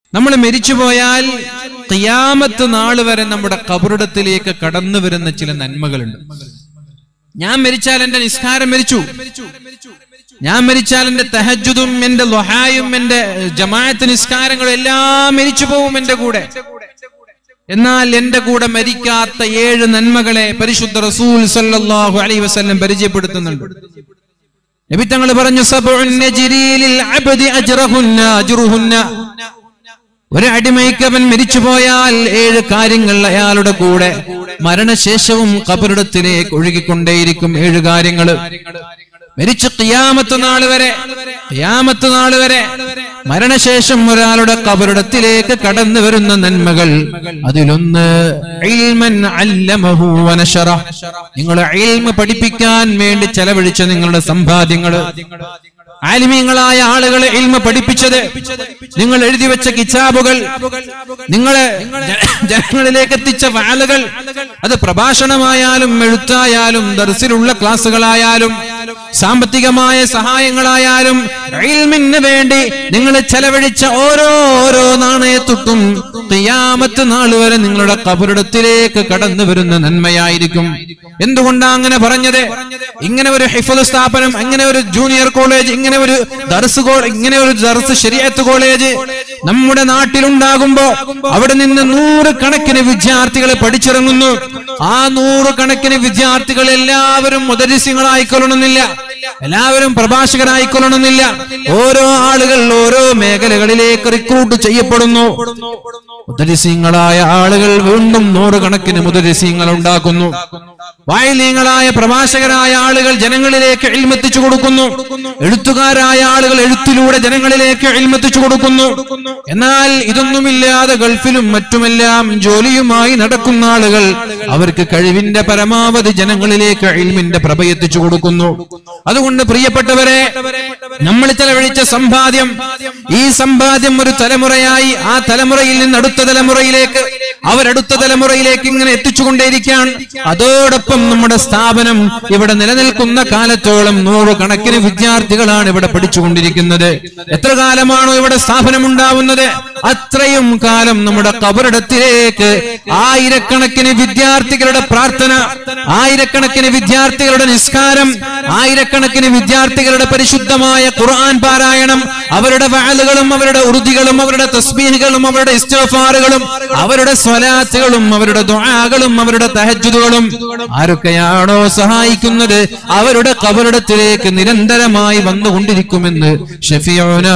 നമ്മൾ മരിച്ചുപോയാൽ ഖിയാമത്ത് നാള് വരെ നമ്മുടെ കബറിടത്തിലേക്ക് കടന്നു വരുന്ന ചില നന്മകളുണ്ട് ഞാൻ മരിച്ചാൽ എന്റെ നിസ്കാരം മരിച്ചു ഞാൻ മരിച്ചാൽ എന്റെ തഹജുദും എന്റെ ലൊഹായും എന്റെ ജമാഅത്ത് നിസ്കാരങ്ങളും എല്ലാം മരിച്ചു പോവും എന്റെ കൂടെ എന്നാൽ എന്റെ കൂടെ മരിക്കാത്ത ഏഴ് നന്മകളെ പരിശുദ്ധ റസൂൽ സല്ലല്ലാഹു അലൈഹി വസല്ലം പരിചയപ്പെടുത്തുന്നുണ്ട് നബി തങ്ങൾ പറഞ്ഞു സബഉൻ നജ്രി ലിൽ അബ്ദി അജ്റഹുന്ന അജ്റുഹുന്ന ഒരു അടിമയ്ക്ക് അവൻ മരിച്ചുപോയാൽ ഏഴ് കാര്യങ്ങൾ അയാളുടെ കൂടെ മരണശേഷവും കബറിടത്തിലേക്ക് ഒഴുകിക്കൊണ്ടേയിരിക്കും ഏഴ് കാര്യങ്ങൾ മരിച്ചു ഖിയാമത്ത് നാൾ വരെ ഖിയാമത്ത് നാൾ വരെ മരണശേഷം ഒരാളുടെ കബറിടത്തിലേക്ക് കടന്നു വരുന്ന നന്മകൾ അതിലൊന്ന് ഇൽമൻ അല്ലമഹു വനശറ നിങ്ങൾ ഇൽമ പഠിപ്പിക്കാൻ വേണ്ടി ചെലവഴിച്ച നിങ്ങളുടെ സമ്പാദ്യങ്ങള് ആലിമീങ്ങളായ ആളുകളെ ഇൽമ പഠിപ്പിച്ചത് നിങ്ങൾ എഴുതി വെച്ച കിതാബുകൾ നിങ്ങളെ ജ- ജനങ്ങളിലേക്ക് എത്തിച്ച വാലുകൾ അത് പ്രഭാഷണമായാലും എഴുത്തായാലും ദർസിലുള്ള ക്ലാസ്സുകളായാലും സാമ്പത്തികമായ സഹായങ്ങളായാലും ഇൽമിന് വേണ്ടി നിങ്ങൾ ചെലവഴിച്ച ഓരോ ഓരോ നാണയത്തൊട്ടും ഖിയാമത്ത് നാൾ വരെ നിങ്ങളുടെ കബറിടത്തിലേക്ക് കടന്നു വരുന്ന നന്മയായിരിക്കും എന്തുകൊണ്ടാ അങ്ങനെ പറഞ്ഞത് ഇങ്ങനെ ഒരു ഹിഫുൽ സ്ഥാപനം ഇങ്ങനെ ഒരു ജൂനിയർ കോളേജ് ഇങ്ങനെ ഒരു ദർസ് കോ ഇങ്ങനെ ഒരു ദർസ് ശരിയത്ത് കോളേജ് നമ്മുടെ നാട്ടിലുണ്ടാകുമ്പോ അവിടെ നിന്ന് നൂറ് കണക്കിന് വിദ്യാർത്ഥികളെ പഠിച്ചിറങ്ങുന്നു ആ നൂറ് കണക്കിന് വിദ്യാർത്ഥികൾ എല്ലാവരും മുദരിസ്യങ്ങളായിക്കൊള്ളണമെന്നില്ല എല്ലാവരും പ്രഭാഷകരായിക്കൊള്ളണമെന്നില്ല ഓരോ ആളുകൾ ഓരോ മേഖലകളിലേക്ക് റിക്രൂട്ട് ചെയ്യപ്പെടുന്നു മുദരിസ്യങ്ങളായ ആളുകൾ വീണ്ടും നൂറുകണക്കിന് മുദരിസ്യങ്ങൾ ഉണ്ടാക്കുന്നു വായനീയങ്ങളായ പ്രഭാഷകരായ ആളുകൾ ജനങ്ങളിലേക്ക് എൽമെത്തിച്ചു കൊടുക്കുന്നു എഴുത്തുകാരായ ആളുകൾ എഴുത്തിലൂടെ ജനങ്ങളിലേക്ക് എൽമെത്തിച്ചു കൊടുക്കുന്നു എന്നാൽ ഇതൊന്നുമില്ലാതെ ഗൾഫിലും മറ്റുമെല്ലാം ജോലിയുമായി നടക്കുന്ന ആളുകൾ അവർക്ക് കഴിവിന്റെ പരമാവധി ജനങ്ങളിലേക്ക് എൽമിന്റെ പ്രഭ എത്തിച്ചു കൊടുക്കുന്നു അതുകൊണ്ട് പ്രിയപ്പെട്ടവരെ നമ്മൾ ചെലവഴിച്ച സമ്പാദ്യം ഈ സമ്പാദ്യം ഒരു തലമുറയായി ആ തലമുറയിൽ നിന്ന് അടുത്ത തലമുറയിലേക്ക് അവരടുത്ത തലമുറയിലേക്ക് ഇങ്ങനെ എത്തിച്ചുകൊണ്ടേയിരിക്കാൻ അതോടൊപ്പം നമ്മുടെ സ്ഥാപനം ഇവിടെ നിലനിൽക്കുന്ന കാലത്തോളം നൂറുകണക്കിന് വിദ്യാർത്ഥികളാണ് ഇവിടെ പഠിച്ചുകൊണ്ടിരിക്കുന്നത് എത്ര കാലമാണോ ഇവിടെ സ്ഥാപനം ഉണ്ടാവുന്നത് അത്രയും കാലം നമ്മുടെ കബറിടത്തിലേക്ക് ആയിരക്കണക്കിന് വിദ്യാർത്ഥികളുടെ പ്രാർത്ഥന ആയിരക്കണക്കിന് വിദ്യാർത്ഥികളുടെ നിസ്കാരം ആയിരക്കണക്കിന് വിദ്യാർത്ഥികളുടെ പരിശുദ്ധമായ ഖുർആൻ പാരായണം അവരുടെ വാലുകളും അവരുടെ ഉറുദികളും അവരുടെ തസ്ബീഹുകളും അവരുടെ ഇസ്തഫാറുകളും അവരുടെ സ്വലാത്തുകളും അവരുടെ ദുആകളും അവരുടെ തഹജ്ജുദുകളും ആരൊക്കെയാണോ സഹായിക്കുന്നത് അവരുടെ കബറിടത്തിലേക്ക് നിരന്തരമായി വന്നുകൊണ്ടിരിക്കുമെന്ന് ഷഫിയോന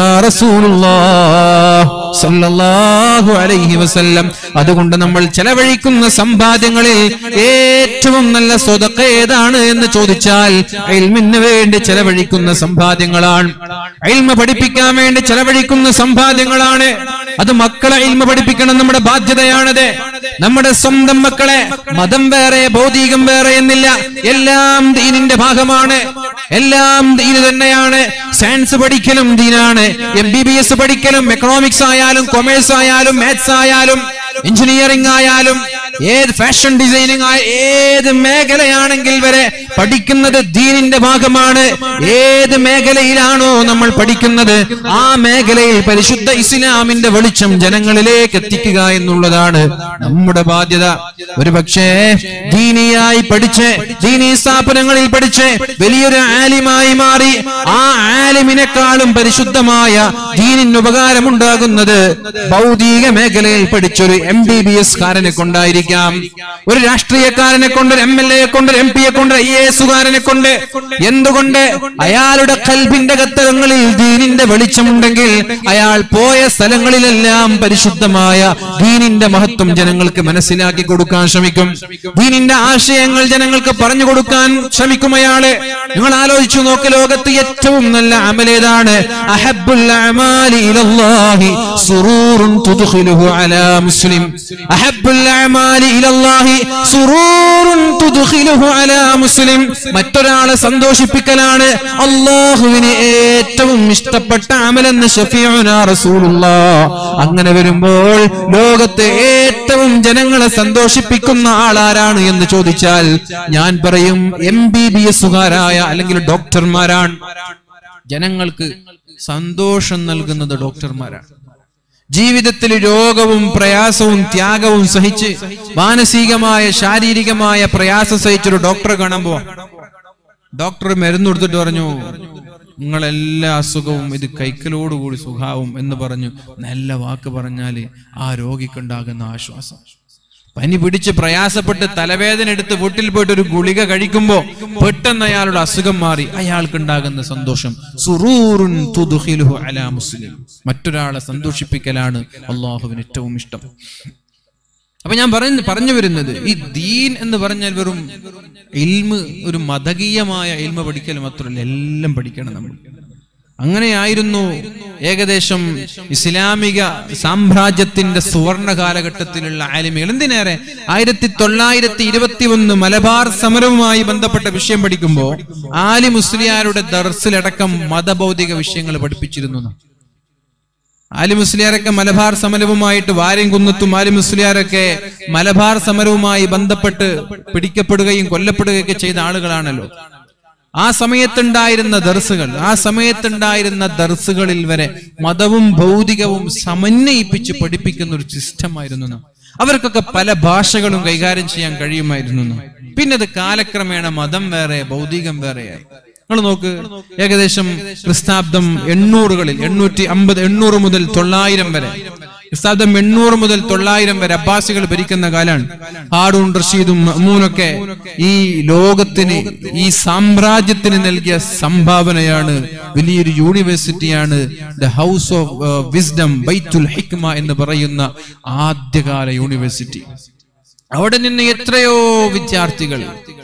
റസൂലുള്ളാഹ് സല്ലല്ലാഹു അലൈഹി വസല്ലം അതുകൊണ്ട് നമ്മൾ ചെലവഴിക്കുന്ന സമ്പാദ്യങ്ങളിൽ ഏറ്റവും നല്ല സ്വതക്ക ഏതാണ് എന്ന് ചോദിച്ചാൽ ഇൽമിന് വേണ്ടി ചെലവഴിക്കുന്ന സമ്പാദ്യങ്ങളാണ് ഇൽമ പഠിപ്പിക്കാൻ വേണ്ടി ചെലവഴിക്കുന്ന സമ്പാദ്യങ്ങളാണ് അത് മക്കളെ ഇൽമ പഠിപ്പിക്കണം നമ്മുടെ ബാധ്യതയാണത് നമ്മുടെ സ്വന്തം മക്കളെ മതം വേറെ ഭൗതികം വേറെ എന്നില്ല എല്ലാം ദീനിന്റെ ഭാഗമാണ് എല്ലാം ദീന് തന്നെയാണ് സയൻസ് പഠിക്കലും ദീനാണ് എം ബി ബി എസ് പഠിക്കലും എക്കണോമിക്സ് ആയാലും കൊമേഴ്സ് ആയാലും മാത്സ് ആയാലും എഞ്ചിനീയറിംഗ് ആയാലും ഏത് ഫാഷൻ ഡിസൈനിങ് ആയ ഏത് മേഖലയാണെങ്കിൽ വരെ പഠിക്കുന്നത് ദീനിന്റെ ഭാഗമാണ് ഏത് മേഖലയിലാണോ നമ്മൾ പഠിക്കുന്നത് ആ മേഖലയിൽ പരിശുദ്ധ ഇസ്ലാമിന്റെ വെളിച്ചം ജനങ്ങളിലേക്ക് എത്തിക്കുക എന്നുള്ളതാണ് നമ്മുടെ ബാധ്യത ഒരു പക്ഷേ ദീനിയായി പഠിച്ച് ദീനീ സ്ഥാപനങ്ങളിൽ പഠിച്ച് വലിയൊരു ആലിമായി മാറി ആ ആലിമിനെക്കാളും പരിശുദ്ധമായ ദീനിന് ഉപകാരമുണ്ടാകുന്നത് ഭൗതിക മേഖലയിൽ പഠിച്ചൊരു എം ബി ബി എസ് കാരനെ കൊണ്ടായിരിക്കാം ഒരു രാഷ്ട്രീയക്കാരനെ കൊണ്ട് ഒരു എം എൽ എ കൊണ്ട് ഒരു എം പിയെ കൊണ്ട് ഐ എ എസുകാരനെ കൊണ്ട് എന്തുകൊണ്ട് അയാളുടെ കൽബിന്റെ കത്തകങ്ങളിൽ ദീനിന്റെ വെളിച്ചമുണ്ടെങ്കിൽ അയാൾ പോയ സ്ഥലങ്ങളിലെല്ലാം പരിശുദ്ധമായ ദീനിന്റെ മഹത്വം ജനങ്ങൾക്ക് മനസ്സിലാക്കി കൊടുക്കാൻ ശ്രമിക്കും ദീനിന്റെ ആശയങ്ങൾ ജനങ്ങൾക്ക് പറഞ്ഞു കൊടുക്കാൻ ശ്രമിക്കും അയാള് നിങ്ങൾ ആലോചിച്ചു നോക്ക് ലോകത്ത് ഏറ്റവും നല്ല അമലേതാണ് അഹബ്ബുൽ അമാലി ഇലല്ലാഹി സുറൂറുൻ തുദ്ഖിലുഹു അലാ മുസ്ലിം അഹബ്ബുൽ അമാലി ഇലല്ലാഹി സുറൂറുൻ തുദ്ഖിലുഹു അലാ മുസ്ലിം മറ്റൊരാളെ സന്തോഷിപ്പിക്കലാണ് അള്ളാഹുവിന് ഏറ്റവും ഇഷ്ടപ്പെട്ട അമലെന്ന് ഷഫീഉന റസൂലുള്ളാഹ് അങ്ങനെ വരുമ്പോൾ ലോകത്തെ ഏറ്റവും ജനങ്ങളെ സന്തോഷിപ്പിക്കുന്ന ആളാരാണ് എന്ന് ചോദിച്ചാൽ ഞാൻ പറയും എം ബി ബി എസുകാരായ അല്ലെങ്കിൽ ഡോക്ടർമാരാണ് ജനങ്ങൾക്ക് സന്തോഷം നൽകുന്നത് ഡോക്ടർമാരാണ് ജീവിതത്തിൽ രോഗവും പ്രയാസവും ത്യാഗവും സഹിച്ച് മാനസികമായ ശാരീരികമായ പ്രയാസം സഹിച്ചൊരു ഡോക്ടറെ കാണുമ്പോ ഡോക്ടർ മരുന്ന് കൊടുത്തിട്ട് പറഞ്ഞു നിങ്ങളെല്ലാ അസുഖവും ഇത് കൈക്കലോടുകൂടി സുഖാവും എന്ന് പറഞ്ഞു നല്ല വാക്ക് പറഞ്ഞാല് ആ രോഗിക്കുണ്ടാകുന്ന ആശ്വാസം പനി പിടിച്ച് പ്രയാസപ്പെട്ട് തലവേദന എടുത്ത് വീട്ടിൽ പോയിട്ട് ഒരു ഗുളിക കഴിക്കുമ്പോ പെട്ടെന്ന് അയാളുടെ അസുഖം മാറി അയാൾക്കുണ്ടാകുന്ന സന്തോഷം സുറൂറുൻ തുദ്ഖിലുഹു അലാ മുസ്ലിം മറ്റൊരാളെ സന്തോഷിപ്പിക്കലാണ് അള്ളാഹുവിന് ഏറ്റവും ഇഷ്ടം അപ്പൊ ഞാൻ പറഞ്ഞു പറഞ്ഞു വരുന്നത് ഈ ദീൻ എന്ന് പറഞ്ഞാൽ വെറും ഇൽമ് ഒരു മതകീയമായ ഇൽമ പഠിക്കൽ മാത്രമല്ല എല്ലാം പഠിക്കണം നമ്മൾ അങ്ങനെയായിരുന്നു ഏകദേശം ഇസ്ലാമിക സാമ്രാജ്യത്തിന്റെ സുവർണ കാലഘട്ടത്തിലുള്ള ആലിമികൾ എന്തിനേറെ ആയിരത്തി തൊള്ളായിരത്തി ഇരുപത്തി ഒന്ന് മലബാർ സമരവുമായി ബന്ധപ്പെട്ട വിഷയം പഠിക്കുമ്പോൾ ആലി മുസ്ലിയാരുടെ ദർസിലടക്കം മതഭൗതിക വിഷയങ്ങൾ പഠിപ്പിച്ചിരുന്നു എന്നാ. ആലി മുസ്ലിയാരൊക്കെ മലബാർ സമരവുമായിട്ട് വാര്യംകുന്നത്തും ആലി മുസ്ലിയാരൊക്കെ മലബാർ സമരവുമായി ബന്ധപ്പെട്ട് പിടിക്കപ്പെടുകയും കൊല്ലപ്പെടുകയൊക്കെ ചെയ്ത ആളുകളാണല്ലോ ആ സമയത്തുണ്ടായിരുന്ന ദർസുകൾ ആ സമയത്തുണ്ടായിരുന്ന ദർസുകളിൽ വരെ മതവും ഭൗതികവും സമന്വയിപ്പിച്ച് പഠിപ്പിക്കുന്ന ഒരു സിസ്റ്റമായിരുന്നു എന്ന്. അവർക്കൊക്കെ പല ഭാഷകളും കൈകാര്യം ചെയ്യാൻ കഴിയുമായിരുന്നു എന്ന്. പിന്നെ അത് കാലക്രമേണ മതം വേറെ ഭൗതികം വേറെയായി നിങ്ങൾ നോക്ക് ഏകദേശം ക്രിസ്താബ്ദം എണ്ണൂറുകളിൽ എണ്ണൂറ്റി അമ്പത് എണ്ണൂറ് മുതൽ തൊള്ളായിരം വരെ ക്രിസ്താബ്ദം എണ്ണൂറ് മുതൽ തൊള്ളായിരം വരെ അബ്ബാസികൾ ഭരിക്കുന്ന കാലാണ് ഹാറൂൺ റഷീദും മഅ്മൂനൊക്കെ ഈ ലോകത്തിന് ഈ സാമ്രാജ്യത്തിന് നൽകിയ സംഭാവനയാണ് വലിയൊരു യൂണിവേഴ്സിറ്റിയാണ് the house of wisdom Baitul Hikma എന്ന് പറയുന്ന ആദ്യകാല യൂണിവേഴ്സിറ്റി അവിടെ നിന്ന് എത്രയോ വിദ്യാർത്ഥികൾ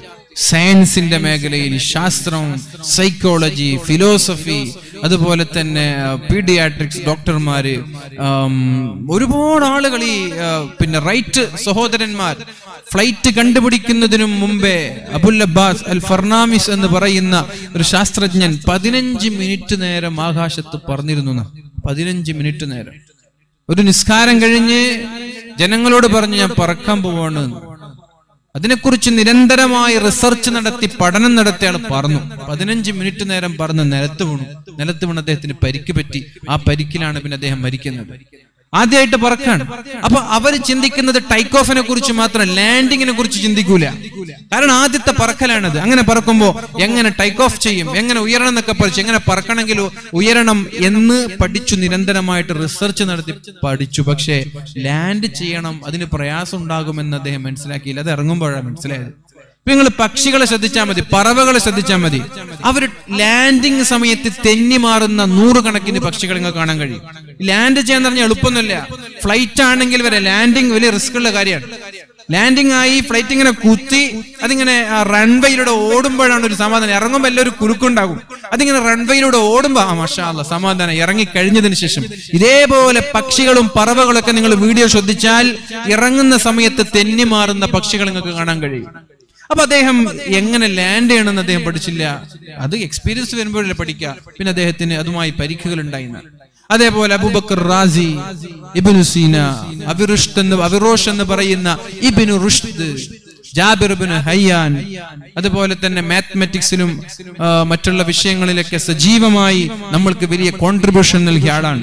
സയൻസിന്റെ മേഖലയിൽ ശാസ്ത്രം സൈക്കോളജി ഫിലോസഫി അതുപോലെ തന്നെ പീഡിയാട്രിക്സ് ഡോക്ടർമാര് ആം, ഒരുപാട് ആളുകൾ ഈ ആ, പിന്നെ റൈറ്റ് സഹോദരന്മാർ ഫ്ലൈറ്റ് കണ്ടുപിടിക്കുന്നതിനും മുമ്പേ അബുൽ അബ്ബാസ് അൽ ഫർണാമിസ് എന്ന് പറയുന്ന ഒരു ശാസ്ത്രജ്ഞൻ പതിനഞ്ച് മിനിറ്റ് നേരം ആകാശത്ത് പറഞ്ഞിരുന്നു എന്ന്. പതിനഞ്ച് മിനിറ്റ് നേരം ഒരു നിസ്കാരം കഴിഞ്ഞ് ജനങ്ങളോട് പറഞ്ഞു ഞാൻ പറക്കാൻ പോവാണ് എന്ന്. അതിനെക്കുറിച്ച് നിരന്തരമായി റിസർച്ച് നടത്തി പഠനം നടത്തി ആൾ പറഞ്ഞു പതിനഞ്ച് മിനിറ്റ് നേരം പറഞ്ഞ് നിലത്ത് വീണു നിലത്ത് വീണ് അദ്ദേഹത്തിന് പരിക്ക് പറ്റി ആ പരിക്കിലാണ് പിന്നെ അദ്ദേഹം മരിക്കുന്നത് ആദ്യമായിട്ട് പറക്കാണ് അപ്പൊ അവർ ചിന്തിക്കുന്നത് ടൈക്ക് ഓഫിനെ കുറിച്ച് മാത്രം ലാൻഡിങ്ങിനെ കുറിച്ച് ചിന്തിക്കൂല കാരണം ആദ്യത്തെ പറക്കലാണത് അങ്ങനെ പറക്കുമ്പോ എങ്ങനെ ടൈക്ക് ഓഫ് ചെയ്യും എങ്ങനെ ഉയരണം എന്നൊക്കെ പഠിച്ചു എങ്ങനെ പറക്കണമെങ്കിൽ ഉയരണം എന്ന് പഠിച്ചു നിരന്തരമായിട്ട് റിസർച്ച് നടത്തി പഠിച്ചു പക്ഷേ ലാൻഡ് ചെയ്യണം അതിന് പ്രയാസം ഉണ്ടാകുമെന്ന് അദ്ദേഹം മനസ്സിലാക്കിയില്ല അത് ഇറങ്ങുമ്പോഴാണ് മനസ്സിലായത് ഇപ്പൊ നിങ്ങൾ പക്ഷികളെ ശ്രദ്ധിച്ചാൽ മതി പറവകളെ ശ്രദ്ധിച്ചാൽ മതി അവർ ലാൻഡിങ് സമയത്ത് തെന്നി മാറുന്ന നൂറുകണക്കിന് പക്ഷികൾ നിങ്ങൾ കാണാൻ കഴിയും ലാൻഡ് ചെയ്യാൻ പറഞ്ഞാൽ എളുപ്പമൊന്നുമില്ല ഫ്ലൈറ്റ് ആണെങ്കിൽ വരെ ലാൻഡിങ് വലിയ റിസ്ക് ഉള്ള കാര്യമാണ് ലാൻഡിങ് ആയി ഫ്ലൈറ്റ് ഇങ്ങനെ കുത്തി അതിങ്ങനെ റൺവേയിലൂടെ ഓടുമ്പോഴാണ് ഒരു സമാധാനം ഇറങ്ങുമ്പോൾ എല്ലാം ഒരു കുലുക്കുണ്ടാകും അതിങ്ങനെ റൺവേയിലൂടെ ഓടുമ്പോ ആ മഷാ അല്ല സമാധാനം ഇറങ്ങി കഴിഞ്ഞതിന് ശേഷം ഇതേപോലെ പക്ഷികളും പറവകളൊക്കെ നിങ്ങൾ വീഡിയോ ശ്രദ്ധിച്ചാൽ ഇറങ്ങുന്ന സമയത്ത് തെന്നി മാറുന്ന പക്ഷികൾ നിങ്ങൾക്ക് കാണാൻ കഴിയും അപ്പൊ അദ്ദേഹം എങ്ങനെ ലാൻഡ് ചെയ്യണമെന്ന് അദ്ദേഹം പഠിച്ചില്ല അത് എക്സ്പീരിയൻസ് വരുമ്പോഴല്ലേ പഠിക്കുക പിന്നെ അദ്ദേഹത്തിന് അതുമായി പരിക്കുകൾ ഉണ്ടായിരുന്നു അതേപോലെ അബൂബക്കർ റാസി ഇബിനു സീന അവിറുഷ്ത് എന്ന് അവിറോഷ് എന്ന് പറയുന്ന ഇബിനു റുഷ്ദ് ജാബിർ ഇബ്നു ഹയ്യാൻ അതുപോലെ തന്നെ മാത്തമെറ്റിക്സിലും ആ, മറ്റുള്ള വിഷയങ്ങളിലൊക്കെ സജീവമായി നമ്മൾക്ക് വലിയ കോൺട്രിബ്യൂഷൻ നൽകിയ ആളാണ്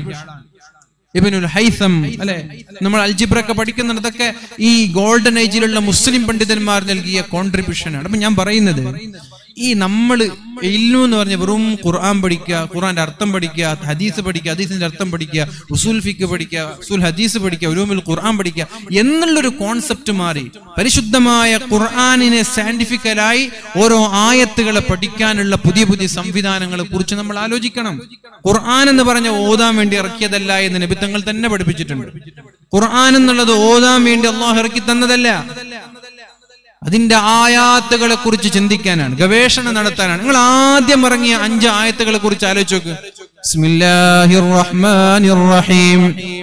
ഇബനുൽ ഹൈസം അല്ലെ നമ്മൾ അൽജിബ്രൊക്കെ പഠിക്കുന്നിടത്തൊക്കെ ഈ ഗോൾഡൻ ഏജിലുള്ള മുസ്ലിം പണ്ഡിതന്മാർ നൽകിയ കോൺട്രിബ്യൂഷൻ ആണ് അപ്പൊ ഞാൻ പറയുന്നത് ഈ നമ്മൾ ഇല്ലു എന്ന് പറഞ്ഞ വെറും ഖുർആൻ പഠിക്കുക ഖുർആന്റെ അർത്ഥം പഠിക്കുക ഹദീസ് പഠിക്കുക ഹദീസിന്റെ അർത്ഥം പഠിക്കുക ഉസൂൽ ഫിക്ക് പഠിക്കുക ഉസൂൽ ഹദീസ് പഠിക്കുക ഉലൂമിൽ ഖുർആൻ പഠിക്കുക എന്നുള്ളൊരു കോൺസെപ്റ്റ് മാറി പരിശുദ്ധമായ ഖുർആനിനെ സയന്റിഫിക്കലായി ഓരോ ആയത്തുകളെ പഠിക്കാനുള്ള പുതിയ പുതിയ സംവിധാനങ്ങളെ കുറിച്ച് നമ്മൾ ആലോചിക്കണം ഖുർആൻ എന്ന് പറഞ്ഞ ഓതാൻ വേണ്ടി ഇറക്കിയതല്ല എന്ന് നബിത്തങ്ങൾ തന്നെ പഠിപ്പിച്ചിട്ടുണ്ട് ഖുർആൻ എന്നുള്ളത് ഓതാൻ വേണ്ടി അള്ളാഹു ഇറക്കി തന്നതല്ല അതിന്റെ ആയാത്തുകളെ കുറിച്ച് ചിന്തിക്കാനാണ് ഗവേഷണം നടത്താനാണ് നിങ്ങൾ ആദ്യം ഇറങ്ങിയ അഞ്ച് ആയത്തുകളെ കുറിച്ച് ആലോചിച്ച് നോക്ക് ബിസ്മില്ലാഹിർ റഹ്മാനിർ റഹീം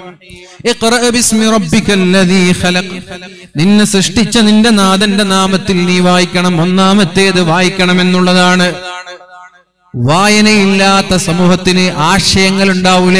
ഇഖ്റ ബിസ്മി റബ്ബിക്കൽ ലദീ ഖലഖ് നിന്നെ സൃഷ്ടിച്ച നിന്റെ നാഥന്റെ നാമത്തിൽ നീ വായിക്കണം ഒന്നാമത്തേത് വായിക്കണം എന്നുള്ളതാണ് വായനയില്ലാത്ത സമൂഹത്തിന് ആശയങ്ങൾ ഉണ്ടാവില്ല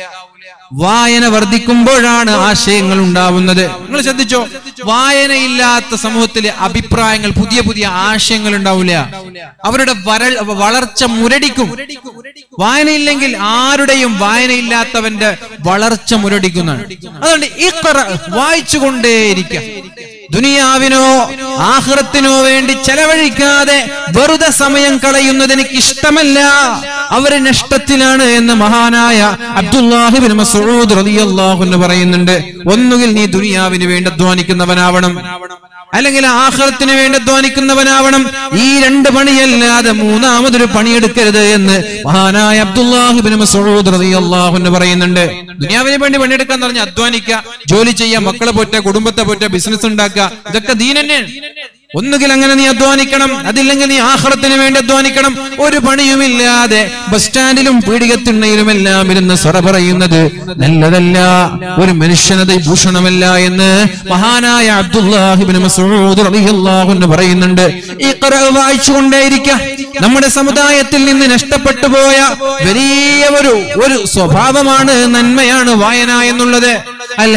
വായന വർദ്ധിക്കുമ്പോഴാണ് ആശയങ്ങൾ ഉണ്ടാവുന്നത് നിങ്ങൾ ശ്രദ്ധിച്ചോ വായനയില്ലാത്ത സമൂഹത്തിലെ അഭിപ്രായങ്ങൾ പുതിയ പുതിയ ആശയങ്ങൾ ഉണ്ടാവില്ല അവരുടെ വരൾ വളർച്ച മുരടിക്കും വായനയില്ലെങ്കിൽ ആരുടെയും വായനയില്ലാത്തവന്റെ വളർച്ച മുരടിക്കുന്നതാണ് അതുകൊണ്ട് ഈ വായിച്ചുകൊണ്ടേയിരിക്കുക ദുനിയാവിനോ ആഹ്റത്തിനോ വേണ്ടി ചെലവഴിക്കാതെ വെറുതെ സമയം കളയുന്നത് എനിക്ക് ഇഷ്ടമല്ല അവര് നഷ്ടത്തിലാണ് എന്ന് മഹാനായ അബ്ദുല്ലാഹിബിൻ മസൂദ് റളിയല്ലാഹു എന്ന് പറയുന്നുണ്ട് ഒന്നുകിൽ നീ ദുനിയാവിന് വേണ്ടി അധ്വാനിക്കുന്നവനാവണം അല്ലെങ്കിൽ ആഹ്റത്തിന് വേണ്ടി അധ്വാനിക്കുന്നവനാവണം ഈ രണ്ട് പണിയല്ലാതെ മൂന്നാമതൊരു പണിയെടുക്കരുത് എന്ന് മഹാനായ അബ്ദുല്ലാഹിബിൻ മസൂദ് റളിയല്ലാഹു എന്ന് പറയുന്നുണ്ട് ദുനിയാവിന് വേണ്ടി പണിയെടുക്കാൻ പറഞ്ഞ അധ്വാനിക്കുക ജോലി ചെയ്യുക മക്കളെ പോറ്റ കുടുംബത്തെ പോറ്റ ബിസിനസ് ഉണ്ടാക്കുക ഇതൊക്കെ ദീൻ തന്നെയാണ് ഒന്നുകിൽ അങ്ങനെ നീ അധ്വാനിക്കണം അതില്ലെങ്കിൽ നീ ആഹ്റത്തിന് വേണ്ടി അധ്വാനിക്കണം ഒരു പണിയുമില്ലാതെ ബസ് സ്റ്റാൻഡിലും പീഡികത്തിണ്ണയിലും എല്ലാം ഇരുന്ന് സ്വറ പറയുന്നത് നല്ലതല്ല ഒരു മനുഷ്യനത് ഭൂഷണമല്ല എന്ന് മഹാനായ അബ്ദുല്ലാഹിബിൻ മസൂദ് റളിയല്ലാഹു അൻഹു പറയുന്നുണ്ട് ഈ വായിച്ചുകൊണ്ടേയിരിക്കുക നമ്മുടെ സമുദായത്തിൽ നിന്ന് നഷ്ടപ്പെട്ടു പോയ വലിയ ഒരു ഒരു സ്വഭാവമാണ് നന്മയാണ് വായന എന്നുള്ളത് അൽ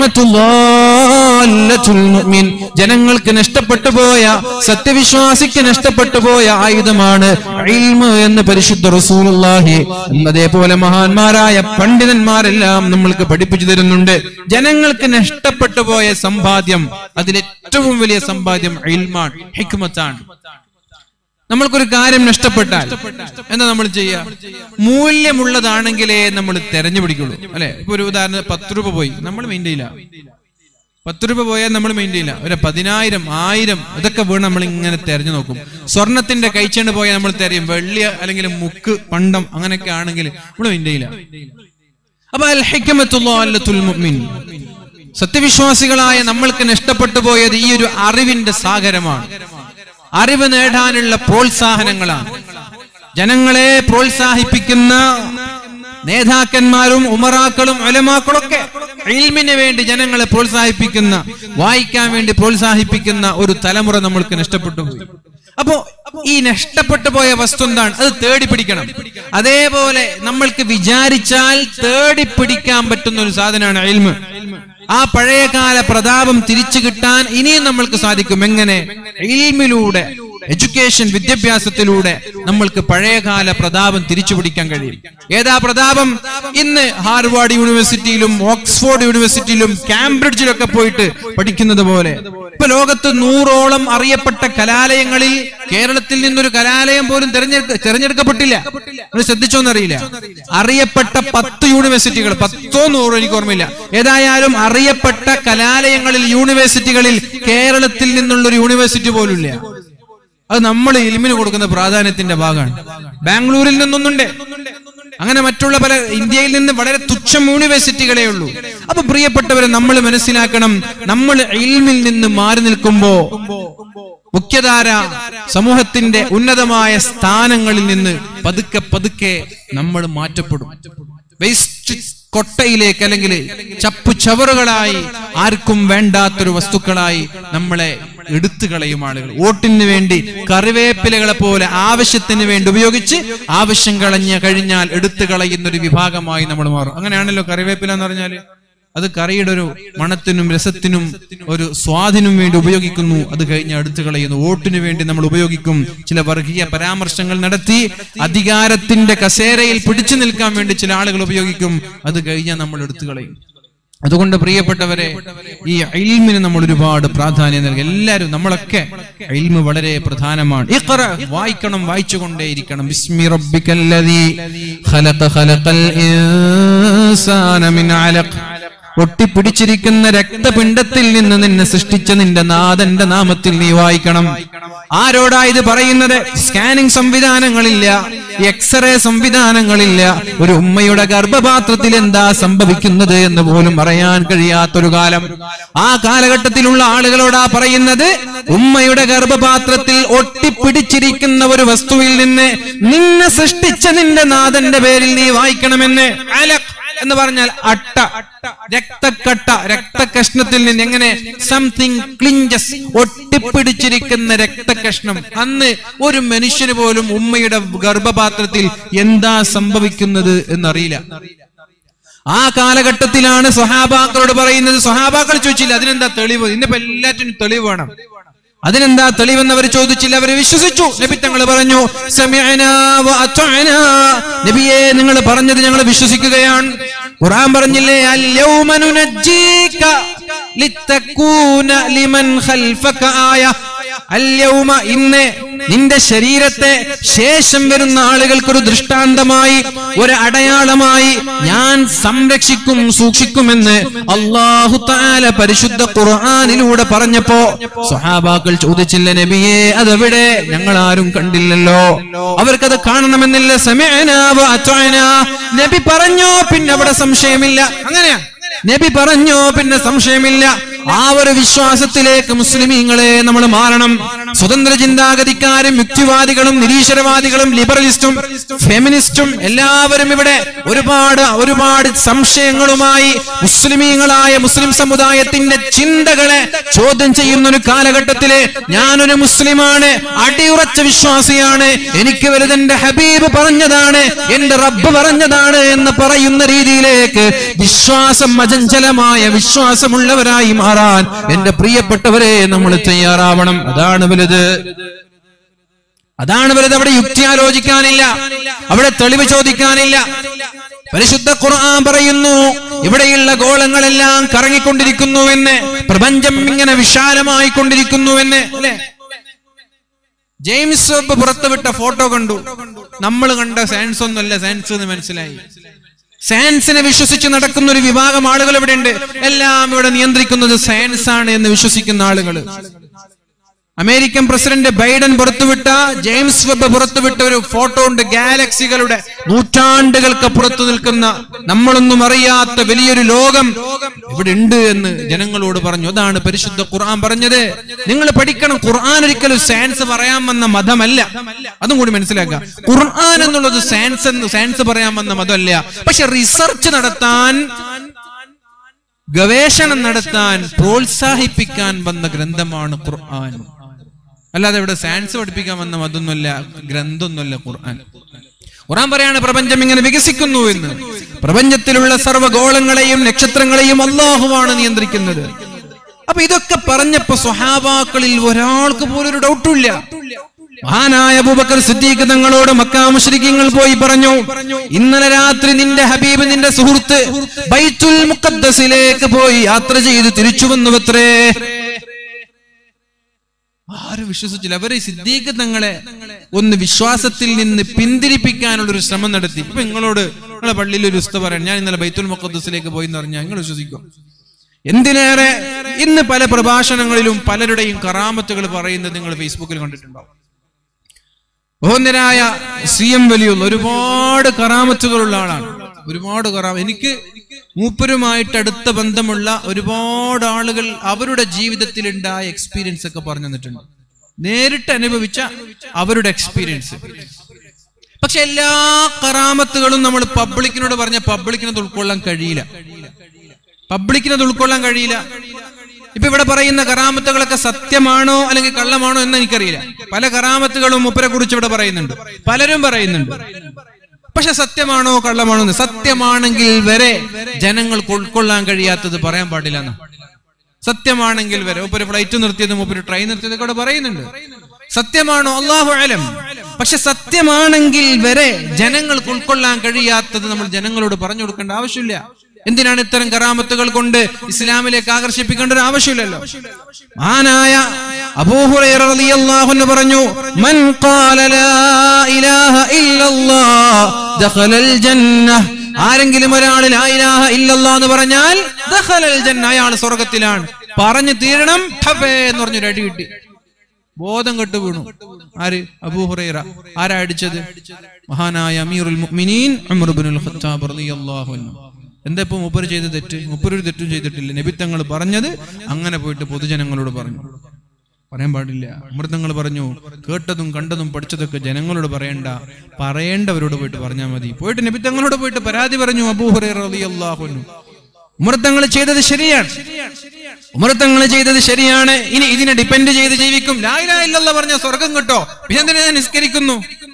ഹിക്മത്തുല്ലാഹുൽ മുഅ്മിൻ ജനങ്ങൾക്ക് നഷ്ടപ്പെട്ടു പോയ സത്യവിശ്വാസിക്ക് നഷ്ടപ്പെട്ടു പോയ ആയുധമാണ് ഇൽമ് എന്ന് പരിശുദ്ധ റസൂലുള്ളാഹി അതേപോലെ മഹാന്മാരായ പണ്ഡിതന്മാരെല്ലാം നമ്മൾക്ക് പഠിപ്പിച്ചു തരുന്നുണ്ട് ജനങ്ങൾക്ക് നഷ്ടപ്പെട്ടു പോയ സമ്പാദ്യം അതിലേറ്റവും വലിയ സമ്പാദ്യം ഇൽമാണ് ഹിക്മത്താണ് നമ്മൾക്കൊരു കാര്യം നഷ്ടപ്പെട്ടാൽ എന്താ നമ്മൾ ചെയ്യുക മൂല്യമുള്ളതാണെങ്കിലേ നമ്മൾ തെരഞ്ഞുപിടിക്കുള്ളൂ അല്ലെ ഇപ്പൊ ഒരു ഉദാഹരണം പത്ത് രൂപ പോയി നമ്മൾ മെയിൻ ചെയ്യില്ല പത്ത് രൂപ പോയാൽ നമ്മൾ മെയിൻ ചെയ്യില്ല ഒരു പതിനായിരം ആയിരം ഇതൊക്കെ വീണ് നമ്മൾ ഇങ്ങനെ തെരഞ്ഞു നോക്കും സ്വർണത്തിന്റെ കൈച്ചേണ്ട് പോയാൽ നമ്മൾ തെരയും വെള്ളി അല്ലെങ്കിൽ മുക്ക് പണ്ടം അങ്ങനെയൊക്കെ ആണെങ്കിൽ നമ്മൾ മെയിൻ ചെയ്യില്ല അപ്പൊ അൽ ഹിക്മത്തുൽ മുഅ്മിൻ സത്യവിശ്വാസികളായ നമ്മൾക്ക് നഷ്ടപ്പെട്ടു പോയത് ഈ ഒരു അറിവിന്റെ സാഗരമാണ് അറിവ് നേടാനുള്ള പ്രോത്സാഹനങ്ങളാണ് ജനങ്ങളെ പ്രോത്സാഹിപ്പിക്കുന്ന നേതാക്കന്മാരും ഉമറാക്കളും ഒലമാക്കളൊക്കെ ഇൽമിന് വേണ്ടി ജനങ്ങളെ പ്രോത്സാഹിപ്പിക്കുന്ന വായിക്കാൻ വേണ്ടി പ്രോത്സാഹിപ്പിക്കുന്ന ഒരു തലമുറ നമ്മൾക്ക് നഷ്ടപ്പെട്ടു പോയി അപ്പോ ഈ നഷ്ടപ്പെട്ടു പോയ വസ്തു എന്താണ് അത് തേടി പിടിക്കണം അതേപോലെ നമ്മൾക്ക് വിചാരിച്ചാൽ തേടി പിടിക്കാൻ പറ്റുന്ന ഒരു സാധനമാണ് ഇൽമ് ആ പഴയകാല പ്രതാപം തിരിച്ചു കിട്ടാൻ ഇനിയും നമ്മൾക്ക് സാധിക്കും എങ്ങനെ ഇൽമിലൂടെ എഡ്യൂക്കേഷൻ വിദ്യാഭ്യാസത്തിലൂടെ നമ്മൾക്ക് പഴയകാല പ്രതാപം തിരിച്ചു പിടിക്കാൻ കഴിയും ഏതാ പ്രതാപം ഇന്ന് ഹാർവാർഡ് യൂണിവേഴ്സിറ്റിയിലും ഓക്സ്ഫോർഡ് യൂണിവേഴ്സിറ്റിയിലും കാംബ്രിഡ്ജിലൊക്കെ പോയിട്ട് പഠിക്കുന്നത് പോലെ ഇപ്പൊ ലോകത്ത് നൂറോളം അറിയപ്പെട്ട കലാലയങ്ങളിൽ കേരളത്തിൽ നിന്നൊരു കലാലയം പോലും തെരഞ്ഞെടുക്ക തെരഞ്ഞെടുക്കപ്പെട്ടില്ല നിങ്ങൾ ശ്രദ്ധിച്ചോന്നറിയില്ല അറിയപ്പെട്ട പത്ത് യൂണിവേഴ്സിറ്റികൾ പത്തോ നൂറോ എനിക്ക് ഓർമ്മയില്ല ഏതായാലും അറിയപ്പെട്ട കലാലയങ്ങളിൽ യൂണിവേഴ്സിറ്റികളിൽ കേരളത്തിൽ നിന്നുള്ള ഒരു യൂണിവേഴ്സിറ്റി പോലും ഇല്ല അത് നമ്മൾ ഇലിമിന് കൊടുക്കുന്ന പ്രാധാന്യത്തിന്റെ ഭാഗമാണ് ബാംഗ്ലൂരിൽ നിന്നൊന്നുണ്ട് അങ്ങനെ മറ്റുള്ള പല ഇന്ത്യയിൽ നിന്ന് വളരെ തുച്ഛം യൂണിവേഴ്സിറ്റികളേ ഉള്ളൂ അപ്പൊ പ്രിയപ്പെട്ടവരെ നമ്മൾ മനസ്സിലാക്കണം നമ്മൾ ഇൽമിൽ നിന്ന് മാറി നിൽക്കുമ്പോ മുഖ്യധാര സമൂഹത്തിന്റെ ഉന്നതമായ സ്ഥാനങ്ങളിൽ നിന്ന് പതുക്കെ പതുക്കെ നമ്മൾ മാറ്റപ്പെടും വേസ്റ്റ് കൊട്ടയിലേക്ക് അല്ലെങ്കിൽ ചപ്പു ചവറുകളായി ആർക്കും വേണ്ടാത്തൊരു വസ്തുക്കളായി നമ്മളെ എടുത്തു കളയും ആളുകൾ വോട്ടിന് വേണ്ടി കറിവേപ്പിലകളെ പോലെ ആവശ്യത്തിന് വേണ്ടി ഉപയോഗിച്ച് ആവശ്യം കളഞ്ഞ കഴിഞ്ഞാൽ എടുത്തു കളയുന്ന ഒരു വിഭാഗമായി നമ്മൾ മാറും അങ്ങനെയാണല്ലോ കറിവേപ്പില എന്ന് പറഞ്ഞാല് അത് കറിയുടെ ഒരു മണത്തിനും രസത്തിനും ഒരു സ്വാദിനും വേണ്ടി ഉപയോഗിക്കുന്നു അത് കഴിഞ്ഞ് അടുത്ത് കളയുന്നു വോട്ടിന് വേണ്ടി നമ്മൾ ഉപയോഗിക്കും ചില വർഗീയ പരാമർശങ്ങൾ നടത്തി അധികാരത്തിന്റെ കസേരയിൽ പിടിച്ചു നിൽക്കാൻ വേണ്ടി ചില ആളുകൾ ഉപയോഗിക്കും അത് കഴിഞ്ഞാൽ നമ്മൾ എടുത്തു കളയും അതുകൊണ്ട് പ്രിയപ്പെട്ടവരെ ഈ ഇൽമിന് നമ്മൾ ഒരുപാട് പ്രാധാന്യം നൽകി എല്ലാവരും നമ്മളൊക്കെ ഇൽമ് വളരെ പ്രധാനമാണ് ഇഖ്റ, വായിക്കണം വായിച്ചുകൊണ്ടേയിരിക്കണം ബിസ്മി റബ്ബിക്കല്ലദീ ഖലഖ ഖലഖൽ ഇൻസാന മിൻ അലഖ് ഒട്ടിപ്പിടിച്ചിരിക്കുന്ന രക്തപിണ്ഡത്തിൽ നിന്ന് നിന്നെ സൃഷ്ടിച്ച നിന്റെ നാഥന്റെ നാമത്തിൽ നീ വായിക്കണം ആരോടാ ഇത് പറയുന്നത് സ്കാനിംഗ് സംവിധാനങ്ങളില്ല എക്സ്റേ സംവിധാനങ്ങളില്ല ഒരു ഉമ്മയുടെ ഗർഭപാത്രത്തിൽ എന്താ സംഭവിക്കുന്നത് എന്ന് പോലും പറയാൻ കഴിയാത്തൊരു കാലം ആ കാലഘട്ടത്തിലുള്ള ആളുകളോടാ പറയുന്നത് ഉമ്മയുടെ ഗർഭപാത്രത്തിൽ ഒട്ടിപ്പിടിച്ചിരിക്കുന്ന ഒരു വസ്തുവിൽ നിന്ന് നിന്നെ സൃഷ്ടിച്ച നിന്റെ നാഥന്റെ പേരിൽ നീ വായിക്കണമെന്ന് അലഖ് എന്ന് പറഞ്ഞാൽ അട്ട രക്തക്കട്ട രക്തകഷ്ണത്തിൽ നിന്ന് എങ്ങനെ സംതിങ് ക്ലിഞ്ചസ് ഒട്ടിപ്പിടിച്ചിരിക്കുന്ന രക്തകഷ്ണം അന്ന് ഒരു മനുഷ്യന് പോലും ഉമ്മയുടെ ഗർഭപാത്രത്തിൽ എന്താ സംഭവിക്കുന്നത് എന്നറിയില്ല ആ കാലഘട്ടത്തിലാണ് സ്വഹാബാക്കളോട് പറയുന്നത് സ്വഹാബാക്കൾ ചോദിച്ചില്ല അതിനെന്താ തെളിവ് ഇന്നിപ്പോ എല്ലാറ്റിനും തെളിവ് വേണം അതിനെന്താ തെളിവെന്ന് അവർ ചോദിച്ചില്ല അവർ വിശ്വസിച്ചു നബി തങ്ങൾ പറഞ്ഞു "സമിഅനാ വ അത്വഅനാ." നബിയെ നിങ്ങൾ പറഞ്ഞത് ഞങ്ങൾ വിശ്വസിക്കുകയാണ് ഖുർആൻ പറഞ്ഞില്ലേ അൽയൗമ നുനജ്ജീക ലിതകൂന ലിമൻ ഖൽഫക ആയ അല്യൗമ ഇന്ന് നിന്റെ ശരീരത്തെ ശേഷം വരുന്ന ആളുകൾക്കൊരു ദൃഷ്ടാന്തമായി ഒരു അടയാളമായി ഞാൻ സംരക്ഷിക്കും സൂക്ഷിക്കുമെന്ന് അള്ളാഹു താല പരിശുദ്ധ ഖുർആനിലൂടെ പറഞ്ഞപ്പോ സ്വഹാബാക്കൾ ചോദിച്ചില്ല നബിയെ അതെവിടെ ഞങ്ങൾ ആരും കണ്ടില്ലല്ലോ അവർക്കത് കാണണമെന്നില്ല സമയന നബി പറഞ്ഞോ പിന്നെ അവിടെ സംശയമില്ല അങ്ങനെയാ നബി പറഞ്ഞോ പിന്നെ സംശയമില്ല ആ ഒരു വിശ്വാസത്തിലേക്ക് മുസ്ലിമീങ്ങളെ നമ്മൾ മാറണം സ്വതന്ത്ര ചിന്താഗതിക്കാരും യുക്തിവാദികളും നിരീശ്വരവാദികളും ലിബറലിസ്റ്റും ഫെമിനിസ്റ്റും എല്ലാവരും ഇവിടെ ഒരുപാട് ഒരുപാട് സംശയങ്ങളുമായി മുസ്ലിമീങ്ങളായ മുസ്ലിം സമുദായത്തിന്റെ ചിന്തകളെ ചോദ്യം ചെയ്യുന്ന ഒരു കാലഘട്ടത്തില് ഞാനൊരു മുസ്ലിമാണ് അടിയുറച്ച വിശ്വാസിയാണ് എനിക്ക് വലുതെന്റെ ഹബീബ് പറഞ്ഞതാണ് എന്റെ റബ്ബ് പറഞ്ഞതാണ് എന്ന് പറയുന്ന രീതിയിലേക്ക് വിശ്വാസം അചഞ്ചലമായ വിശ്വാസമുള്ളവരായി മാറാൻ എന്റെ പ്രിയപ്പെട്ടവരെ നമ്മൾ തയ്യാറാവണം അതാണ് വലുത് അതാണ് വലുത് അവിടെ യുക്തി ആലോചിക്കാനില്ല അവിടെ തെളിവ് ചോദിക്കാനില്ല പരിശുദ്ധ ഖുർആൻ പറയുന്നു ഇവിടെയുള്ള ഗോളങ്ങളെല്ലാം കറങ്ങിക്കൊണ്ടിരിക്കുന്നുവെന്ന് പ്രപഞ്ചം ഇങ്ങനെ വിശാലമായി കൊണ്ടിരിക്കുന്നുവെന്ന് അല്ലെ ജെയിംസ് വെബ് പുറത്തുവിട്ട ഫോട്ടോ കണ്ടു നമ്മൾ കണ്ട സയൻസ് ഒന്നുമല്ല സയൻസ് എന്ന് മനസ്സിലായി സയൻസിനെ വിശ്വസിച്ച് നടക്കുന്ന ഒരു വിഭാഗം ആളുകൾ ഇവിടെ ഉണ്ട് എല്ലാം ഇവിടെ നിയന്ത്രിക്കുന്നത് സയൻസ് ആണ് എന്ന് വിശ്വസിക്കുന്ന ആളുകൾ അമേരിക്കൻ പ്രസിഡന്റ് ബൈഡൻ പുറത്തുവിട്ട ജെയിംസ് വെബ് പുറത്തുവിട്ട ഒരു ഫോട്ടോ ഉണ്ട് ഗാലക്സികളുടെ നൂറ്റാണ്ടുകൾക്ക് പുറത്തു നിൽക്കുന്ന നമ്മളൊന്നും അറിയാത്ത വലിയൊരു ലോകം ഇവിടെ ഉണ്ട് എന്ന് ജനങ്ങളോട് പറഞ്ഞു അതാണ് പരിശുദ്ധ ഖുർആൻ പറഞ്ഞത് നിങ്ങൾ പഠിക്കണം ഖുർആൻ ഒരിക്കലും സയൻസ് പറയാൻ വന്ന മതമല്ല അതും കൂടി മനസ്സിലാക്കുക ഖുർആൻ എന്നുള്ളത് സയൻസ് എന്ന് സയൻസ് പറയാൻ വന്ന മതമല്ല പക്ഷെ റിസർച്ച് നടത്താൻ ഗവേഷണം നടത്താൻ പ്രോത്സാഹിപ്പിക്കാൻ വന്ന ഗ്രന്ഥമാണ് ഖുർആൻ അല്ലാതെ ഇവിടെ സയൻസ് പഠിപ്പിക്കാൻ വന്ന അതൊന്നുമല്ല ഗ്രന്ഥമൊന്നുമല്ല ഖുർആൻ ഖുർആൻ പറയാണ് പ്രപഞ്ചം ഇങ്ങനെ വികസിക്കുന്നു എന്ന് പ്രപഞ്ചത്തിലുള്ള സർവ്വഗോളങ്ങളെയും നക്ഷത്രങ്ങളെയും അള്ളാഹുവാണ് നിയന്ത്രിക്കുന്നത് അപ്പൊ ഇതൊക്കെ പറഞ്ഞപ്പോ സ്വഹാബാക്കളിൽ ഒരാൾക്ക് പോലും ഒരു ഡൗട്ടുമില്ല മഹാനായ അബൂബക്കർ സിദ്ദീഖ് തങ്ങളോട് മക്കാ മുശ്രിക്കീങ്ങൾ പോയി പറഞ്ഞു ഇന്നലെ രാത്രി നിന്റെ ഹബീബ് നിന്റെ സുഹൃത്ത് ബൈത്തുൽ മുഖദ്ദസിലേക്ക് പോയി യാത്ര ചെയ്ത് തിരിച്ചു വന്നുവത്രേ ആരും വിശ്വസിച്ചില്ല അവര് സിദ്ദീഖ് തങ്ങളെ ഒന്ന് വിശ്വാസത്തിൽ നിന്ന് പിന്തിരിപ്പിക്കാനുള്ള ഒരു ശ്രമം നടത്തി ഇപ്പൊ നിങ്ങളോട് നിങ്ങളെ പള്ളിയിൽ ഒരു ഉസ്ത പറയാൻ ഞാൻ ഇന്നലെ ബൈത്തുൽ മുഖദ്ദസിലേക്ക് പോയി എന്ന് പറഞ്ഞാൽ നിങ്ങൾ വിശ്വസിക്കും എന്തിനേറെ ഇന്ന് പല പ്രഭാഷണങ്ങളിലും പലരുടെയും കറാമത്തുകൾ പറയുന്നത് നിങ്ങൾ ഫേസ്ബുക്കിൽ കണ്ടിട്ടുണ്ടാവും ബഹുന്നരായ സി എം വലിയുള്ള ഒരുപാട് കറാമത്തുകളുള്ള ആളാണ് ഒരുപാട് കറാമ എനിക്ക് മൂപ്പരുമായിട്ട് അടുത്ത ബന്ധമുള്ള ഒരുപാട് ആളുകൾ അവരുടെ ജീവിതത്തിൽ ഉണ്ടായ എക്സ്പീരിയൻസ് ഒക്കെ പറഞ്ഞു തന്നിട്ടുണ്ട് നേരിട്ട് അനുഭവിച്ച അവരുടെ എക്സ്പീരിയൻസ് പക്ഷെ എല്ലാ കറാമത്തുകളും നമ്മൾ പബ്ലിക്കിനോട് പറഞ്ഞ പബ്ലിക്കിനത് ഉൾക്കൊള്ളാൻ കഴിയില്ല പബ്ലിക്കിനത് ഉൾക്കൊള്ളാൻ കഴിയില്ല ഇപ്പൊ ഇവിടെ പറയുന്ന കറാമത്തുകളൊക്കെ സത്യമാണോ അല്ലെങ്കിൽ കള്ളമാണോ എന്ന് എനിക്കറിയില്ല പല കറാമത്തുകളും മുപ്പരെ കുറിച്ച് ഇവിടെ പറയുന്നുണ്ട് പലരും പറയുന്നുണ്ട് പക്ഷെ സത്യമാണോ കള്ളമാണോ എന്ന് സത്യമാണെങ്കിൽ വരെ ജനങ്ങൾക്ക് ഉൾക്കൊള്ളാൻ കഴിയാത്തത് പറയാൻ പാടില്ല എന്ന് സത്യമാണെങ്കിൽ വരെ മുപ്പൊരു ഫ്ലൈറ്റ് നിർത്തിയത് മുപ്പൊരു ട്രെയിൻ നിർത്തിയതൊക്കെ ഇവിടെ പറയുന്നുണ്ട് സത്യമാണോ അള്ളാഹു അലം പക്ഷെ സത്യമാണെങ്കിൽ വരെ ജനങ്ങൾക്ക് ഉൾക്കൊള്ളാൻ കഴിയാത്തത് നമ്മൾ ജനങ്ങളോട് പറഞ്ഞു കൊടുക്കേണ്ട ആവശ്യമില്ല എന്തിനാണ് ഇത്തരം കറാമത്തുകൾ കൊണ്ട് ഇസ്ലാമിലേക്ക് ആകർഷിപ്പിക്കേണ്ട ഒരു ആവശ്യമില്ലല്ലോ മഹാനായ അബൂഹുറൈറ റളിയല്ലാഹു അൻഹു പറഞ്ഞു മൻ ഖാല ലാ ഇലാഹ ഇല്ലല്ലാഹ് ദഖലൽ ജന്നഹ് ആരെങ്കിലും ഒരാൾ ലാ ഇലാഹ ഇല്ലല്ലാഹ് എന്ന് പറഞ്ഞാൽ ദഖലൽ ജന്ന അയാൾ സ്വർഗ്ഗത്തിലാണ് പറഞ്ഞു തീരണം ഠബേ എന്ന് പറഞ്ഞൊരു അടി കിട്ടി ബോധം കെട്ടു വീണു ആര് അബൂഹുറൈറ ആരാ അടിച്ചത് മഹാനായ അമീറുൽ മുഅ്മിനീൻ ഉമർ ഇബ്നുൽ ഖത്താബ് റളിയല്ലാഹു അൻഹു എന്താ ഇപ്പൊ മൂപ്പര് ചെയ്ത തെറ്റ് മൂപ്പര് ഒരു തെറ്റും ചെയ്തിട്ടില്ല നബിത്തങ്ങൾ പറഞ്ഞത് അങ്ങനെ പോയിട്ട് പൊതുജനങ്ങളോട് പറഞ്ഞു പറയാൻ പാടില്ല അമൃതങ്ങൾ പറഞ്ഞു കേട്ടതും കണ്ടതും പഠിച്ചതൊക്കെ ജനങ്ങളോട് പറയണ്ട പറയേണ്ടവരോട് പോയിട്ട് പറഞ്ഞാൽ മതി പോയിട്ട് നബിത്തങ്ങളോട് പോയിട്ട് പരാതി പറഞ്ഞു അബൂഹുറു ഉമർത്തങ്ങൾ ചെയ്തത് ശരിയാണ് ഉമർത്തങ്ങൾ ചെയ്തത് ശരിയാണ് ഇനി ഇതിനെ ഡിപ്പെൻഡ് ചെയ്ത് ജീവിക്കും ലായില്ല പറഞ്ഞ സ്വർഗം കിട്ടോ പിന്നെ എന്തിനാ ഞാൻ നിസ്കരിക്കുന്നു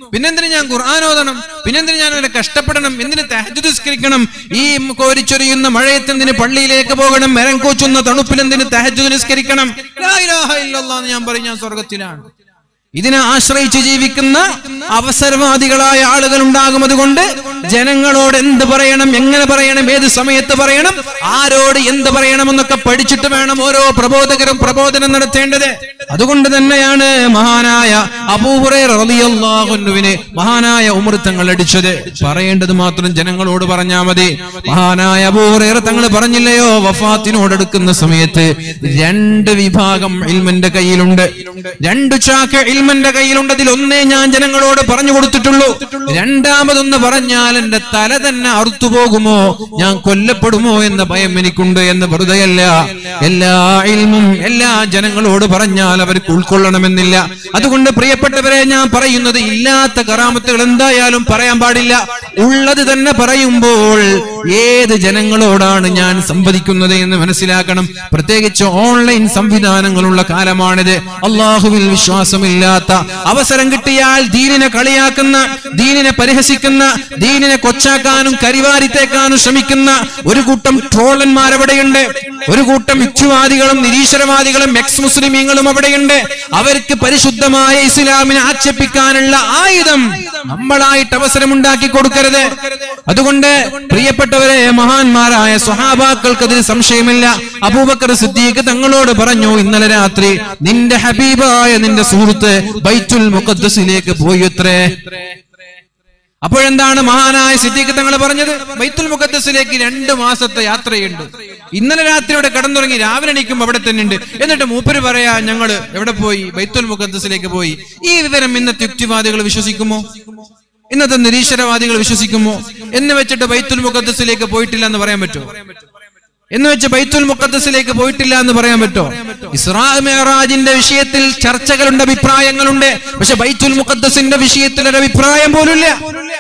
പിന്നെന്തിന് ഞാൻ ഖുർആൻ ഓതണം പിന്നെന്തിന് ഞാൻ അങ്ങനെ കഷ്ടപ്പെടണം എന്തിന് തഹജ്ജുദ് നിസ്കരിക്കണം ഈ കോരിച്ചൊരിയുന്ന മഴയത്ത് എന്തിന് പള്ളിയിലേക്ക് പോകണം മരം കോച്ചുന്ന തണുപ്പിൽ എന്തിന് തഹജ്ജുദ് നിസ്കരിക്കണം ലാ ഇലാഹ ഇല്ലല്ലാഹ് എന്ന് ഞാൻ പറയും ഞാൻ സ്വർഗത്തിലാണ് ഇതിനെ ആശ്രയിച്ച് ജീവിക്കുന്ന അവസരവാദികളായ ആളുകൾ ഉണ്ടാകും അതുകൊണ്ട് ജനങ്ങളോട് എന്ത് പറയണം എങ്ങനെ പറയണം ഏത് സമയത്ത് പറയണം ആരോട് എന്ത് പറയണമെന്നൊക്കെ പഠിച്ചിട്ട് വേണം ഓരോ പ്രബോധകരും പ്രബോധനം നടത്തേണ്ടത് അതുകൊണ്ട് തന്നെയാണ് മഹാനായ അബൂഹുറേറിയാഹുവിനെ മഹാനായ ഉമൃത്തങ്ങൾ അടിച്ചത് പറയേണ്ടത് മാത്രം ജനങ്ങളോട് പറഞ്ഞാ മതി മഹാനായ അബൂഹുറേറ തങ്ങൾ പറഞ്ഞില്ലയോ വഫാത്തിനോടടുക്കുന്ന സമയത്ത് രണ്ട് വിഭാഗം ഇൽമന്റെ കയ്യിലുണ്ട് രണ്ട് ചാക്ക് ഇൽമന്റെ കയ്യിലുണ്ട് അതിൽ ഒന്നേ ഞാൻ ജനങ്ങളോട് പറഞ്ഞു കൊടുത്തിട്ടുള്ളൂ രണ്ടാമതൊന്ന് പറഞ്ഞാൽ എന്റെ തല തന്നെ അറുത്തു പോകുമോ ഞാൻ കൊല്ലപ്പെടുമോ എന്ന ഭയം എനിക്കുണ്ട് എന്ന് വെറുതെയല്ല എല്ലാ ഇൽമും എല്ലാ ജനങ്ങളോട് പറഞ്ഞാൽ അവർക്ക് ഉൾക്കൊള്ളണമെന്നില്ല അതുകൊണ്ട് പ്രിയപ്പെട്ടവരെ ഞാൻ പറയുന്നത് ഇല്ലാത്ത കറാമത്തുകൾ എന്തായാലും പറയാൻ പാടില്ല ഉള്ളത് തന്നെ പറയുമ്പോൾ ഏത് ജനങ്ങളോടാണ് ഞാൻ സംവദിക്കുന്നത് എന്ന് മനസ്സിലാക്കണം പ്രത്യേകിച്ച് ഓൺലൈൻ സംവിധാനങ്ങളുള്ള കാലമാണിത് അള്ളാഹുവിൽ വിശ്വാസമില്ലാത്ത അവസരം കിട്ടിയാൽ ദീനിനെ കളിയാക്കുന്ന ദീനിനെ പരിഹസിക്കുന്ന ദീനിനെ കൊച്ചാക്കാനും കരിവാരിത്തേക്കാനും ശ്രമിക്കുന്ന ഒരു കൂട്ടം ട്രോളന്മാർ അവിടെയുണ്ട് ഒരു കൂട്ടം യുക്തിവാദികളും നിരീശ്വരവാദികളും എക്സ് മുസ്ലിമീങ്ങളും അവിടെയുണ്ട് അവർക്ക് പരിശുദ്ധമായ ഇസ്ലാമിനെ ആക്ഷേപിക്കാനുള്ള ആയുധം നമ്മളായിട്ട് അവസരമുണ്ടാക്കി കൊടുക്കരുത് അതുകൊണ്ട് പ്രിയപ്പെട്ടവരെ മഹാന്മാരായ സ്വഹാബാക്കൾക്ക് അതിൽ സംശയമില്ല അബൂബക്കർ സിദ്ദീഖ് തങ്ങളോട് പറഞ്ഞു ഇന്നലെ രാത്രി നിന്റെ ഹബീബായ നിന്റെ സുഹൃത്ത് ബൈത്തുൽ മുഖദ്സിലേക്ക് പോയത്രേ അപ്പോഴെന്താണ് മഹാനായ സിദ്ദീഖ് തങ്ങൾ പറഞ്ഞത് ബൈത്തുൽ മുഖദ്സിലേക്ക് രണ്ട് മാസത്തെ യാത്രയുണ്ട് ഇന്നലെ രാത്രി ഇവിടെ കടന്നുറങ്ങി രാവിലെ എണീക്കും അവിടെ തന്നെ ഉണ്ട് എന്നിട്ട് മൂപ്പര് പറയാ ഞങ്ങള് എവിടെ പോയി ബൈത്തുൽ മുഖദ്സിലേക്ക് പോയി ഈ വിവരം ഇന്നത്തെ യുക്തിവാദികൾ വിശ്വസിക്കുമോ ഇന്നത്തെ നിരീശ്വരവാദികൾ വിശ്വസിക്കുമോ എന്ന് വെച്ചിട്ട് ബൈത്തുൽ മുഖദ്സിലേക്ക് പോയിട്ടില്ല എന്ന് പറയാൻ പറ്റുമോ എന്ന് വെച്ച് ബൈത്തുൽ മുഖദ്സിലേക്ക് പോയിട്ടില്ല എന്ന് പറയാൻ പറ്റോ ഇസ്രാ മെഹറാജിന്റെ വിഷയത്തിൽ ചർച്ചകളുണ്ട് അഭിപ്രായങ്ങളുണ്ട് പക്ഷെ ബൈത്തുൽ മുഖദ്സിന്റെ വിഷയത്തിൽ ഒരു അഭിപ്രായം പോലുമില്ല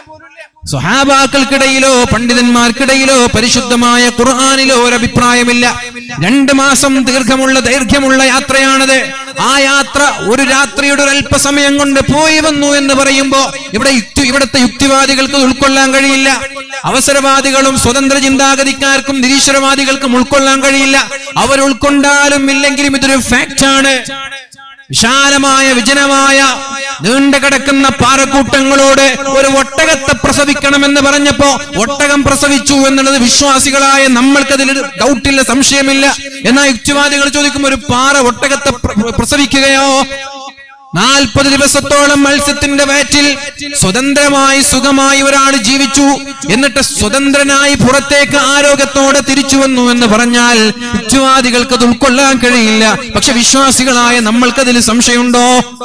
സ്വഹാബാക്കൾക്കിടയിലോ പണ്ഡിതന്മാർക്കിടയിലോ പരിശുദ്ധമായ ഖുർആാനിലോ ഒരു അഭിപ്രായമില്ല രണ്ട് മാസം ദീർഘമുള്ള ദൈർഘ്യമുള്ള യാത്രയാണത് ആ യാത്ര ഒരു രാത്രിയുടെ ഒരു അല്പസമയം കൊണ്ട് പോയി വന്നു എന്ന് പറയുമ്പോ ഇവിടെ യുക്തി ഇവിടുത്തെ യുക്തിവാദികൾക്ക് ഉൾക്കൊള്ളാൻ കഴിയില്ല അവസരവാദികളും സ്വതന്ത്ര ചിന്താഗതിക്കാർക്കും നിരീശ്വരവാദികൾക്കും ഉൾക്കൊള്ളാൻ കഴിയില്ല അവർ ഉൾക്കൊണ്ടാലും ഇല്ലെങ്കിലും ഇതൊരു ഫാക്റ്റ് ആണ് വിശാലമായ വിജനമായ നീണ്ടു കിടക്കുന്ന പാറക്കൂട്ടങ്ങളോട് ഒരു ഒട്ടകത്തെ പ്രസവിക്കണമെന്ന് പറഞ്ഞപ്പോ ഒട്ടകം പ്രസവിച്ചു എന്നുള്ളത് വിശ്വാസികളായ നമ്മൾക്കതിൽ ഡൗട്ടില്ല സംശയമില്ല എന്നാൽ യുക്തിവാദികൾ ചോദിക്കും ഒരു പാറ ഒട്ടകത്തെ പ്ര- പ്രസവിക്കുകയോ നാൽപ്പത് ദിവസത്തോളം മത്സ്യത്തിന്റെ വയറ്റിൽ സ്വതന്ത്രമായി സുഖമായി ഒരാൾ ജീവിച്ചു എന്നിട്ട് സ്വതന്ത്രനായി പുറത്തേക്ക് ആരോഗ്യത്തോടെ തിരിച്ചു വന്നു എന്ന് പറഞ്ഞാൽ യുക്തിവാദികൾക്ക് അത് ഉൾക്കൊള്ളാൻ കഴിയില്ല പക്ഷെ വിശ്വാസികളായ നമ്മൾക്കതിൽ സംശയമുണ്ടോ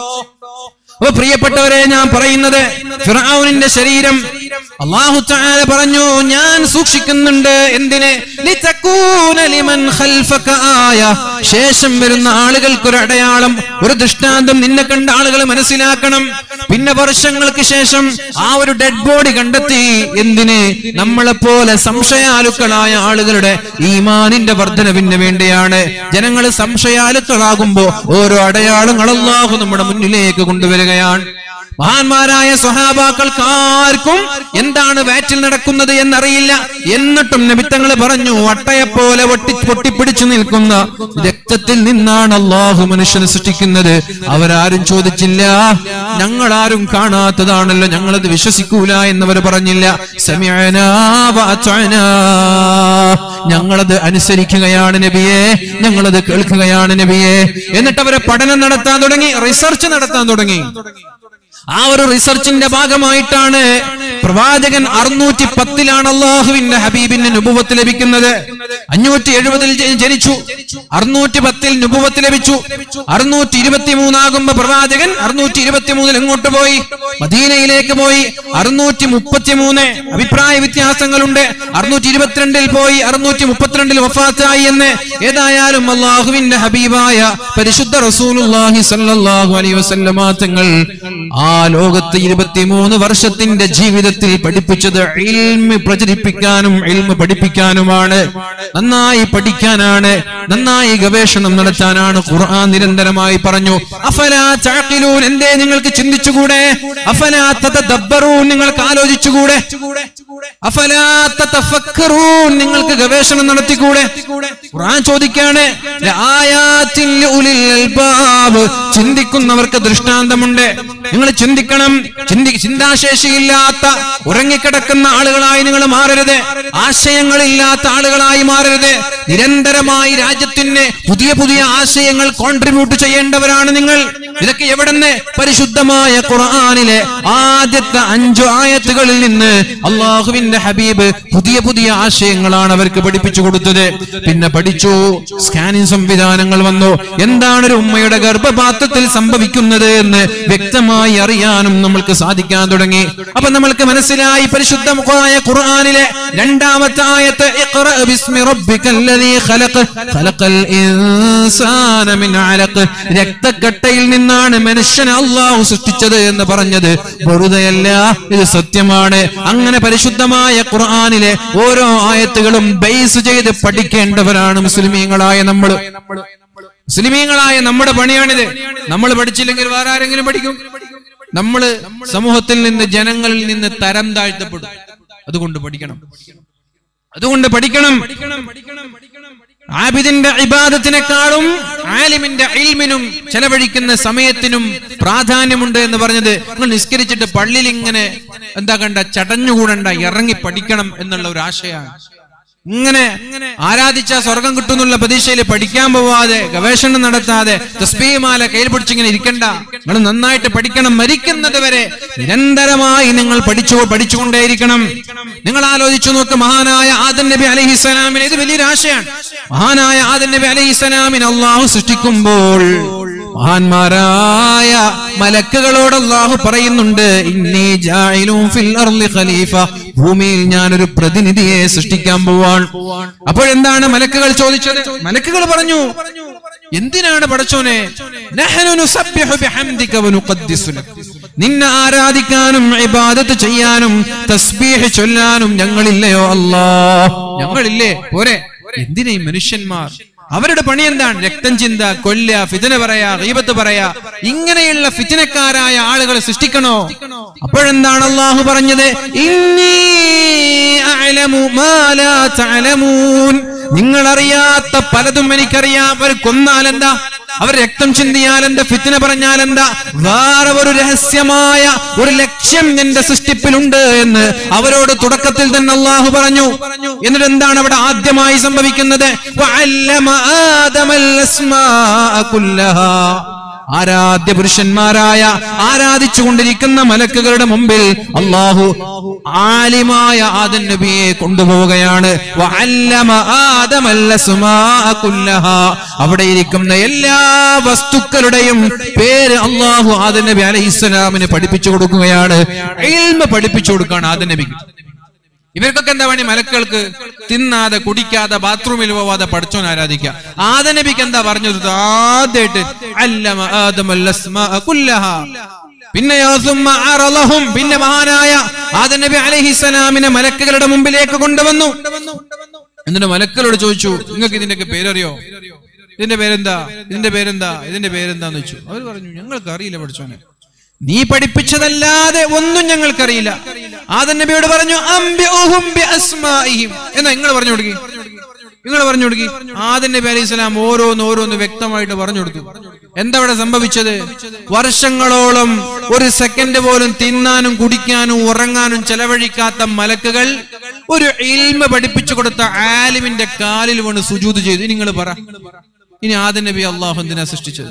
അപ്പൊ പ്രിയപ്പെട്ടവരെ ഞാൻ പറയുന്നത് ഫിറഔനിന്റെ ശരീരം അള്ളാഹു തആല പറഞ്ഞു ഞാൻ സൂക്ഷിക്കുന്നുണ്ട് എന്തിന് ലിതകൂന ലിമൻ ഖൽഫക ആയ ശേഷം വരുന്ന ആളുകൾക്ക് ഒരു അടയാളം ഒരു ദൃഷ്ടാന്തം നിന്നെ കണ്ട ആളുകൾ മനസ്സിലാക്കണം പിന്നെ വർഷങ്ങൾക്ക് ശേഷം ആ ഒരു ഡെഡ് ബോഡി കണ്ടെത്തി എന്തിന് നമ്മളെപ്പോലെ സംശയാലുക്കളായ ആളുകളുടെ ഈമാനിന്റെ വർധനവിന് വേണ്ടിയാണ് ജനങ്ങൾ സംശയാലുക്കളാകുമ്പോ ഓരോ അടയാളങ്ങൾ അള്ളാഹു നമ്മുടെ മുന്നിലേക്ക് കൊണ്ടുവരികയാണ് മഹാന്മാരായ സ്വഹാബാക്കൾക്ക് ആർക്കും എന്താണ് വാറ്റിൽ നടക്കുന്നത് എന്നറിയില്ല എന്നിട്ടും നബിത്തങ്ങൾ പറഞ്ഞു വട്ടയെപ്പോലെ ഒട്ടി പൊട്ടിപ്പിടിച്ചു നിൽക്കുന്ന രക്തത്തിൽ നിന്നാണ് അള്ളാഹു മനുഷ്യനെ സൃഷ്ടിക്കുന്നത് അവരാരും ചോദിച്ചില്ല ഞങ്ങൾ ആരും കാണാത്തതാണല്ലോ ഞങ്ങളത് വിശ്വസിക്കൂല എന്നവർ പറഞ്ഞില്ല സമയനാ ഞങ്ങളത് അനുസരിക്കുകയാണ് നബിയെ ഞങ്ങളത് കേൾക്കുകയാണ് നബിയെ എന്നിട്ട് അവരെ പഠനം നടത്താൻ തുടങ്ങി റിസർച്ച് നടത്താൻ തുടങ്ങി ആ ഒരു റിസർച്ചിന്റെ ഭാഗമായിട്ടാണ് പ്രവാചകൻ അറുന്നൂറ്റി പത്തിലാണ് അള്ളാഹുവിന്റെ ഹബീബിന്റെ നുപുവത്ത് ലഭിക്കുന്നത് അഞ്ഞൂറ്റി എഴുപതിൽ ജ- ജനിച്ചു അറുന്നൂറ്റി പത്തിൽ നുപുവത്ത് ലഭിച്ചു അറുന്നൂറ്റി ഇരുപത്തി മൂന്നാകുമ്പോ പ്രവാചകൻ അറുന്നൂറ്റി ഇരുപത്തി മൂന്നിൽ എങ്ങോട്ട് പോയി മദീനയിലേക്ക് പോയി അറുന്നൂറ്റി മുപ്പത്തി മൂന്ന് അഭിപ്രായ വ്യത്യാസങ്ങളുണ്ട് അറുന്നൂറ്റി ഇരുപത്തിരണ്ടിൽ പോയി അറുന്നൂറ്റി മുപ്പത്തിരണ്ടിൽ വഫാത്തായി എന്ന് ഏതായാലും അള്ളാഹുവിന്റെ ഹബീബായ പരിശുദ്ധ റസൂലുള്ളാഹി സല്ലല്ലാഹു അലൈഹി വസല്ലമ തങ്ങൾ ആ ലോകത്ത് ഇരുപത്തിമൂന്ന് വർഷത്തിന്റെ ജീവിതത്തിൽ പഠിപ്പിച്ചത് ഇൽമ് പ്രചരിപ്പിക്കാനും ഇൽമ് പഠിപ്പിക്കാനുമാണ് നന്നായി പഠിക്കാനാണ് നന്നായി ഗവേഷണം നടത്താനാണ് ഖുർആൻ നിരന്തരമായി പറഞ്ഞു അഫലാ തഅഖിലൂൻ എന്തേ നിങ്ങൾക്ക് ചിന്തിച്ചുകൂടെ അഫലാ തതദബ്ബറൂൻ നിങ്ങൾക്ക് ആലോചിച്ചുകൂടെ അഫലാ തതഫക്കറൂൻ നിങ്ങൾക്ക് ഗവേഷണം നടത്തിക്കൂടെ ഖുർആൻ ചോദിക്കാണ് ലആയാത്തിൽ ഉലിൽ അൽബാബ് ചിന്തിക്കുന്നവർക്ക് ദൃഷ്ടാന്തമുണ്ട് നിങ്ങൾ ചിന്തിക്കണം ചിന്തി ചിന്താശേഷിയില്ലാത്ത ഉറങ്ങിക്കിടക്കുന്ന ആളുകളായി നിങ്ങൾ മാറരുത് ആശയങ്ങളില്ലാത്ത ആളുകളായി മാറരുത് നിരന്തരമായി രാജ്യത്തിന് പുതിയ പുതിയ ആശയങ്ങൾ കോൺട്രിബ്യൂട്ട് ചെയ്യേണ്ടവരാണ് നിങ്ങൾ ഇതൊക്കെ എവിടുന്ന് പരിശുദ്ധമായ ഖുർആനിലെ ആദ്യത്തെ അഞ്ചു ആയത്തുകളിൽ നിന്ന് അള്ളാഹുവിന്റെ ഹബീബ് പുതിയ പുതിയ ആശയങ്ങളാണ് അവർക്ക് പഠിപ്പിച്ചു കൊടുത്തത് പിന്നെ പഠിച്ചു സ്കാനിംഗ് സംവിധാനങ്ങൾ വന്നു എന്താണ് ഒരു ഉമ്മയുടെ ഗർഭപാത്രത്തിൽ സംഭവിക്കുന്നത് എന്ന് വ്യക്തമായി അറിയാനും നമ്മൾക്ക് സാധിക്കാൻ തുടങ്ങി അപ്പൊ നമ്മൾക്ക് മനസ്സിലായി പരിശുദ്ധമായ ഖുർആനിലെ രണ്ടാമത്തെ ആയത്ത് ഇഖ്റ ബിസ്മി റബ്ബിക്കല്ലദീ ഖലഖ് ഖലഖൽ ഇൻസാന മിൻ അലഖ് രക്തക്കട്ടയിൽ നിന്നാണ് മനുഷ്യനെ അള്ളാഹു സൃഷ്ടിച്ചത് എന്ന് പറഞ്ഞത് വെറുതെയല്ല ഇത് സത്യമാണ് അങ്ങനെ പരിശുദ്ധമായ ഖുർആനിലെ ഓരോ ആയത്തുകളും ബേസ് ചെയ്ത് പഠിക്കേണ്ടവരാണ് മുസ്ലിമീങ്ങളായ നമ്മൾ മുസ്ലിമീങ്ങളായ നമ്മുടെ പണിയാണിത് നമ്മൾ പഠിച്ചില്ലെങ്കിൽ വേറെ ആരെങ്കിലും പഠിക്കും നമ്മള് സമൂഹത്തിൽ നിന്ന് ജനങ്ങളിൽ നിന്ന് തരം താഴ്ത്തപ്പെടും അതുകൊണ്ട് പഠിക്കണം അതുകൊണ്ട് പഠിക്കണം ആബിദിന്റെ ഇബാദത്തിനേക്കാളും ആലിമിന്റെ ഇൽമിനും ചെലവഴിക്കുന്ന സമയത്തിനും പ്രാധാന്യമുണ്ട് എന്ന് പറഞ്ഞത് നിങ്ങൾ നിസ്കരിച്ചിട്ട് പള്ളിയിൽ ഇങ്ങനെ എന്താ കണ്ട ചടഞ്ഞുകൂടണ്ട ഇറങ്ങി പഠിക്കണം എന്നുള്ള ഒരു ആശയമാണ് ഇങ്ങനെ ആരാധിച്ച സ്വർഗം കിട്ടുന്നുള്ള പ്രതീക്ഷയിൽ പഠിക്കാൻ പോവാതെ ഗവേഷണം നടത്താതെ തസ്ബീമാല കയ്യിൽ പിടിച്ചിങ്ങനെ ഇരിക്കണ്ട നിങ്ങൾ നന്നായിട്ട് പഠിക്കണം മരിക്കുന്നത് വരെ നിരന്തരമായി നിങ്ങൾ പഠിച്ചു പഠിച്ചുകൊണ്ടേയിരിക്കണം നിങ്ങൾ ആലോചിച്ചു നോക്ക് മഹാനായ ആദൻ നബി അലഹിസ്സലാമിന് ഇത് വലിയൊരു ആശയാണ് മഹാനായ ആദൻ നബി അലഹിസ്സലാമിന് അള്ളാഹു സൃഷ്ടിക്കുമ്പോൾ മഹാന്മാരായ മലക്കുകളോട് അള്ളാഹു പറയുന്നുണ്ട് ഇന്നി ജാഇലും ഫിൽ അർളി ഖലീഫ ഭൂമിയിൽ ഞാനൊരു പ്രതിനിധിയെ സൃഷ്ടിക്കാൻ പോവാൻ അപ്പോഴെന്താണ് മലക്കുകൾ ചോദിച്ചത് മലക്കുകൾ പറഞ്ഞു എന്തിനാണ് പടച്ചോനെ നഹ്നു നുസബ്ബിഹു ബിഹംദിക വനുഖദ്ദിസു ലക്. നിന്നെ ആരാധിക്കാനും ഇബാദത്ത് ചെയ്യാനും തസ്ബീഹ് ചൊല്ലാനും ഞങ്ങളില്ലയോ അല്ലാ ഞങ്ങളില്ലേ പോരെ എന്തിനാ ഈ മനുഷ്യന്മാർ അവരുടെ പണി എന്താണ് രക്തം ചിന്ത കൊല്ല ഫിതന പറയാ ഗീബത്ത് പറയാ ഇങ്ങനെയുള്ള ഫിത്തിനക്കാരായ ആളുകളെ സൃഷ്ടിക്കണോ അപ്പോഴെന്താണ് അള്ളാഹു പറഞ്ഞത് ഇന്നീ അഅലമു മാ ലാ തഅലമൂൻ നിങ്ങൾ അറിയാത്ത പലതും എനിക്കറിയാം അവർ കൊന്നാൽ എന്താ അവർ രക്തം ചിന്തിയാൽ എന്താ ഫിത്തിന പറഞ്ഞാൽ എന്താ വേറെ ഒരു രഹസ്യമായ ഒരു ലക്ഷ്യം എന്റെ സൃഷ്ടിപ്പിലുണ്ട് എന്ന് അവരോട് തുടക്കത്തിൽ തന്നെ അള്ളാഹു പറഞ്ഞു എന്നിട്ട് എന്താണ് അവിടെ ആദ്യമായി സംഭവിക്കുന്നത് വഅല്ലമ ആദമൽ അസ്മാഅ കുല്ലഹാ ആരാധ്യ പുരുഷന്മാരായ ആരാധിച്ചുകൊണ്ടിരിക്കുന്ന മലക്കുകളുടെ മുമ്പിൽ അള്ളാഹു ആലിമായ ആദൻ നബിയെ കൊണ്ടുപോവുകയാണ് വഅല്ലമ ആദമൽ അസ്മാഅ കുല്ലഹാ. അവിടെ ഇരിക്കുന്ന എല്ലാ വസ്തുക്കളുടെയും പേര് അള്ളാഹു ആദൻ നബി അലൈഹിസ്സലാമിന് പഠിപ്പിച്ചു കൊടുക്കുകയാണ് ഇൽമ പഠിപ്പിച്ചു കൊടുക്കുകയാണ് ആദൻ നബിക്ക് ഇവർക്കൊക്കെ എന്താ പണി മലക്കൾക്ക് തിന്നാതെ കുടിക്കാതെ ബാത്റൂമിൽ പോവാതെ പഠിച്ചോൻ ആരാധിക്കുക ആദനബിക്ക് എന്താ പറഞ്ഞത് ആദ്യമായിട്ട് അല്ലമ ആദമൽ അസ്മാഅ കുല്ലഹാ. പിന്നെയോ സുമ്മ അറളഹും പിന്നെ മഹാനായ ആദനബി അലൈഹിസ്സലാമിനെ മലക്കുകളുടെ മുമ്പിലേക്ക് കൊണ്ടുവന്നു എന്നിട്ട് മലക്കളോട് ചോദിച്ചു നിങ്ങൾക്ക് ഇതിന്റെയൊക്കെ പേരറിയോ ഇതിന്റെ പേരെന്താ ഇതിന്റെ പേരെന്താ ഇതിന്റെ പേരെന്താന്ന് വെച്ചു അവർ പറഞ്ഞു ഞങ്ങൾക്ക് അറിയില്ല പഠിച്ചോനെ നീ പഠിപ്പിച്ചതല്ലാതെ ഒന്നും ഞങ്ങൾക്കറിയില്ല ആദൻ നബിയോട് പറഞ്ഞു അംബിഉഹും ബിഅസ്മാഇഹിം എന്നാ നിങ്ങൾ പറഞ്ഞു കൊടുക്കി നിങ്ങൾ പറഞ്ഞു കൊടുക്കി ആദൻ നബി അലൈഹി സ്വലാം ഓരോന്ന് ഓരോന്ന് വ്യക്തമായിട്ട് പറഞ്ഞു കൊടുത്തു എന്താ അവിടെ സംഭവിച്ചത് വർഷങ്ങളോളം ഒരു സെക്കൻഡ് പോലും തിന്നാനും കുടിക്കാനും ഉറങ്ങാനും ചെലവഴിക്കാത്ത മലക്കുകൾ ഒരു ഇൽമ പഠിപ്പിച്ചു കൊടുത്ത ആലിമിന്റെ കാലിൽ വീണ് സുജൂത് ചെയ്തു നിങ്ങൾ പറ ഇനി ആദൻ നബി അള്ളാഹു എന്തിനാ സൃഷ്ടിച്ചത്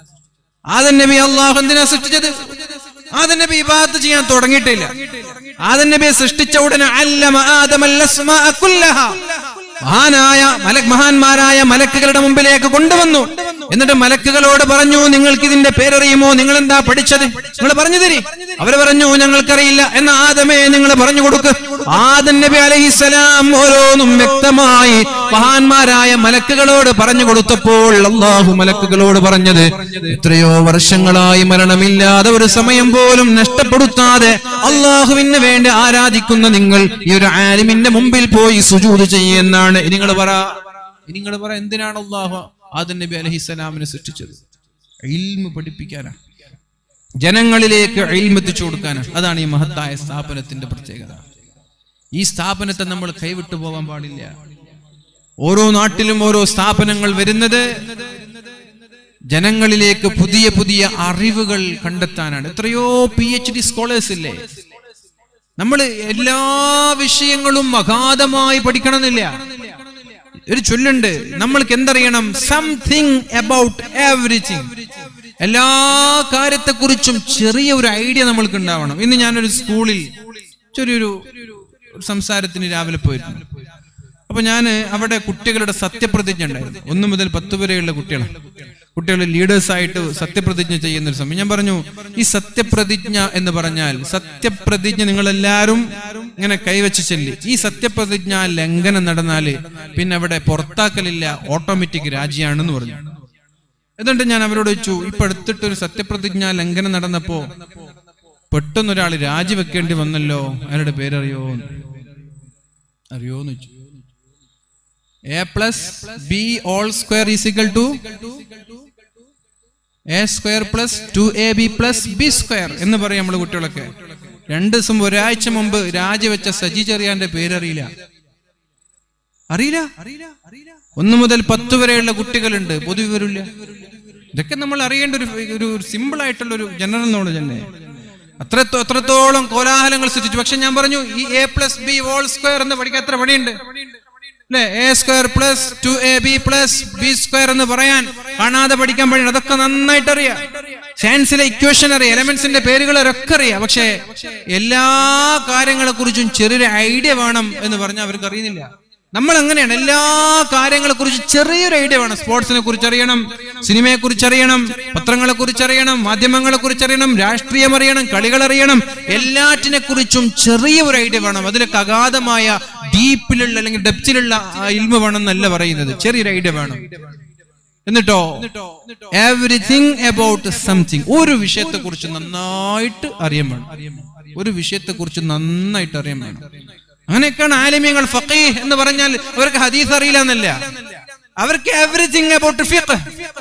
ആദൻ നബി അള്ളാഹു എന്തിനാ സൃഷ്ടിച്ചത് ആദൻ നബി ഇബാദത്ത് ചെയ്യാൻ തുടങ്ങിയിട്ടില്ല ആദൻ നബിയെ സൃഷ്ടിച്ച ഉടനെ അല്ലമ ആദമൽ അസ്മാഅ കുല്ലഹാ. മഹാനായ മലക് മഹാന്മാരായ മലക്കുകളുടെ മുമ്പിലേക്ക് കൊണ്ടുവന്നു എന്നിട്ട് മലക്കുകളോട് പറഞ്ഞു നിങ്ങൾക്ക് ഇതിന്റെ പേരറിയുമോ നിങ്ങൾ എന്താ പഠിച്ചത് നിങ്ങൾ പറഞ്ഞു തരി അവർ പറഞ്ഞു ഞങ്ങൾക്കറിയില്ല എന്ന ആദമേ നിങ്ങൾ പറഞ്ഞു കൊടുക്ക് ആദൻ നബി അലഹിസലാം ഓരോന്നും വ്യക്തമായി മഹാന്മാരായ മലക്കുകളോട് പറഞ്ഞു കൊടുത്തപ്പോൾ അള്ളാഹു മലക്കുകളോട് പറഞ്ഞത് എത്രയോ വർഷങ്ങളായി മരണമില്ലാതെ ഒരു സമയം പോലും നഷ്ടപ്പെടുത്താതെ അള്ളാഹുവിന് വേണ്ടി ആരാധിക്കുന്ന നിങ്ങൾ ഈ ഒരു ആലിമിന്റെ മുമ്പിൽ പോയി സുജൂത് ചെയ്യുന്നാണ് നിങ്ങൾ പറ നിങ്ങൾ പറ എന്തിനാണ് അള്ളാഹു ആദൻ നബി അലഹിസലാമിനെ സൃഷ്ടിച്ചത് ഇൽമ പഠിപ്പിക്കാനാണ് ജനങ്ങളിലേക്ക് എത്തിച്ചു കൊടുക്കാനാണ് അതാണ് ഈ മഹത്തായ സ്ഥാപനത്തിന്റെ പ്രത്യേകത ഈ സ്ഥാപനത്തെ നമ്മൾ കൈവിട്ടു പോകാൻ പാടില്ല ഓരോ നാട്ടിലും ഓരോ സ്ഥാപനങ്ങൾ വരുന്നത് ജനങ്ങളിലേക്ക് പുതിയ പുതിയ അറിവുകൾ കണ്ടെത്താനാണ് എത്രയോ പി എച്ച് ഡി സ്കോളേഴ്സ് ഇല്ലേ നമ്മൾ എല്ലാ വിഷയങ്ങളും അഗാധമായി പഠിക്കണമെന്നില്ല ഒരു ചൊല്ലുണ്ട് നമ്മൾക്ക് എന്തറിയണം സംതിങ് അബൌട്ട് എവറിഥിങ് എല്ലാ കാര്യത്തെക്കുറിച്ചും ചെറിയ ഒരു ഐഡിയ നമ്മൾക്ക് ഉണ്ടാവണം ഇന്ന് ഞാനൊരു സ്കൂളിൽ ചെറിയൊരു ഒരു സംസാരത്തിന് രാവിലെ പോയിരുന്നു അപ്പൊ ഞാൻ അവിടെ കുട്ടികളുടെ സത്യപ്രതിജ്ഞ ഉണ്ടായിരുന്നു ഒന്ന് മുതൽ പത്ത് വരെയുള്ള കുട്ടികൾ കുട്ടികൾ ലീഡേഴ്സ് ആയിട്ട് സത്യപ്രതിജ്ഞ ചെയ്യുന്ന ഒരു സമയം ഞാൻ പറഞ്ഞു ഈ സത്യപ്രതിജ്ഞ എന്ന് പറഞ്ഞാൽ സത്യപ്രതിജ്ഞ നിങ്ങൾ എല്ലാവരും ഇങ്ങനെ കൈവച്ച് ചെല്ലി ഈ സത്യപ്രതിജ്ഞ ലംഘനം നടന്നാല് പിന്നെ അവിടെ പുറത്താക്കലില്ല ഓട്ടോമാറ്റിക് രാജിയാണെന്ന് പറഞ്ഞു എന്നിട്ട് ഞാൻ അവരോട് ചോദിച്ചു ഇപ്പൊ അടുത്തിട്ട് ഒരു സത്യപ്രതിജ്ഞ ലംഘനം നടന്നപ്പോ പെട്ടെന്നൊരാൾ രാജിവെക്കേണ്ടി വന്നല്ലോ അയാളുടെ പേരറിയോ അറിയോന്ന് ചോദിച്ചു A plus B whole square is equal to A square plus two A B plus B square എന്ന് പറയും നമ്മള് കുട്ടികളൊക്കെ രണ്ട് ദിവസം ഒരാഴ്ച മുമ്പ് രാജിവെച്ച സജി ചെറിയാന്റെ പേരറിയില്ല അറിയില്ല ഒന്ന് മുതൽ പത്ത് വരെയുള്ള കുട്ടികളുണ്ട് പൊതുവിവരമില്ല ഇതൊക്കെ നമ്മൾ അറിയേണ്ട ഒരു ഒരു സിമ്പിൾ ആയിട്ടുള്ള ഒരു ജനറൽ നോളജ് അല്ലേ അത്ര അത്രത്തോളം കോലാഹലങ്ങൾ സൃഷ്ടിച്ചു പക്ഷെ ഞാൻ പറഞ്ഞു ഈ A plus B whole square എന്ന് പഠിക്കാൻ എത്ര പണിയുണ്ട് അല്ലെ A square plus two A B plus B square എന്ന് പറയാൻ കാണാതെ പഠിക്കാൻ പറ്റും അതൊക്കെ നന്നായിട്ട് അറിയാം സയൻസിലെ ഇക്വേഷൻ അറിയാം എലമെന്റ്സിന്റെ പേരുകൾ ഒക്കെ അറിയാം പക്ഷെ എല്ലാ കാര്യങ്ങളെ കുറിച്ചും ചെറിയൊരു ഐഡിയ വേണം എന്ന് പറഞ്ഞാൽ അവർക്ക് അറിയുന്നില്ല നമ്മൾ അങ്ങനെയാണ് എല്ലാ കാര്യങ്ങളെ കുറിച്ച് ചെറിയൊരു ഐഡിയ വേണം സ്പോർട്സിനെ കുറിച്ച് അറിയണം സിനിമയെ കുറിച്ച് അറിയണം പത്രങ്ങളെ കുറിച്ച് അറിയണം മാധ്യമങ്ങളെ കുറിച്ച് അറിയണം രാഷ്ട്രീയം അറിയണം കളികൾ അറിയണം എല്ലാറ്റിനെ കുറിച്ചും ചെറിയ ഒരു ഐഡിയ വേണം അതിലൊക്കെ അഗാധമായ ഡീപ്പിലുള്ള അല്ലെങ്കിൽ ഡെപ്തിലുള്ള ഇൽമ വേണം എന്നല്ല പറയുന്നത് ചെറിയൊരു ഐഡിയ വേണം എന്നിട്ടോ എവറിഥിങ് അബൌട്ട് സംതിങ് ഒരു വിഷയത്തെ കുറിച്ച് നന്നായിട്ട് അറിയാൻ വേണം ഒരു വിഷയത്തെ കുറിച്ച് നന്നായിട്ട് അറിയാൻ വേണം അങ്ങനെയൊക്കെയാണ് ആലിമ്യങ്ങൾ ഫക്കീഹ് എന്ന് പറഞ്ഞാൽ അവർക്ക് ഹദീസ് അറിയില്ല എന്നല്ല അവർക്ക് എവറിഥിങ് അബൌട്ട് ഫിഖ്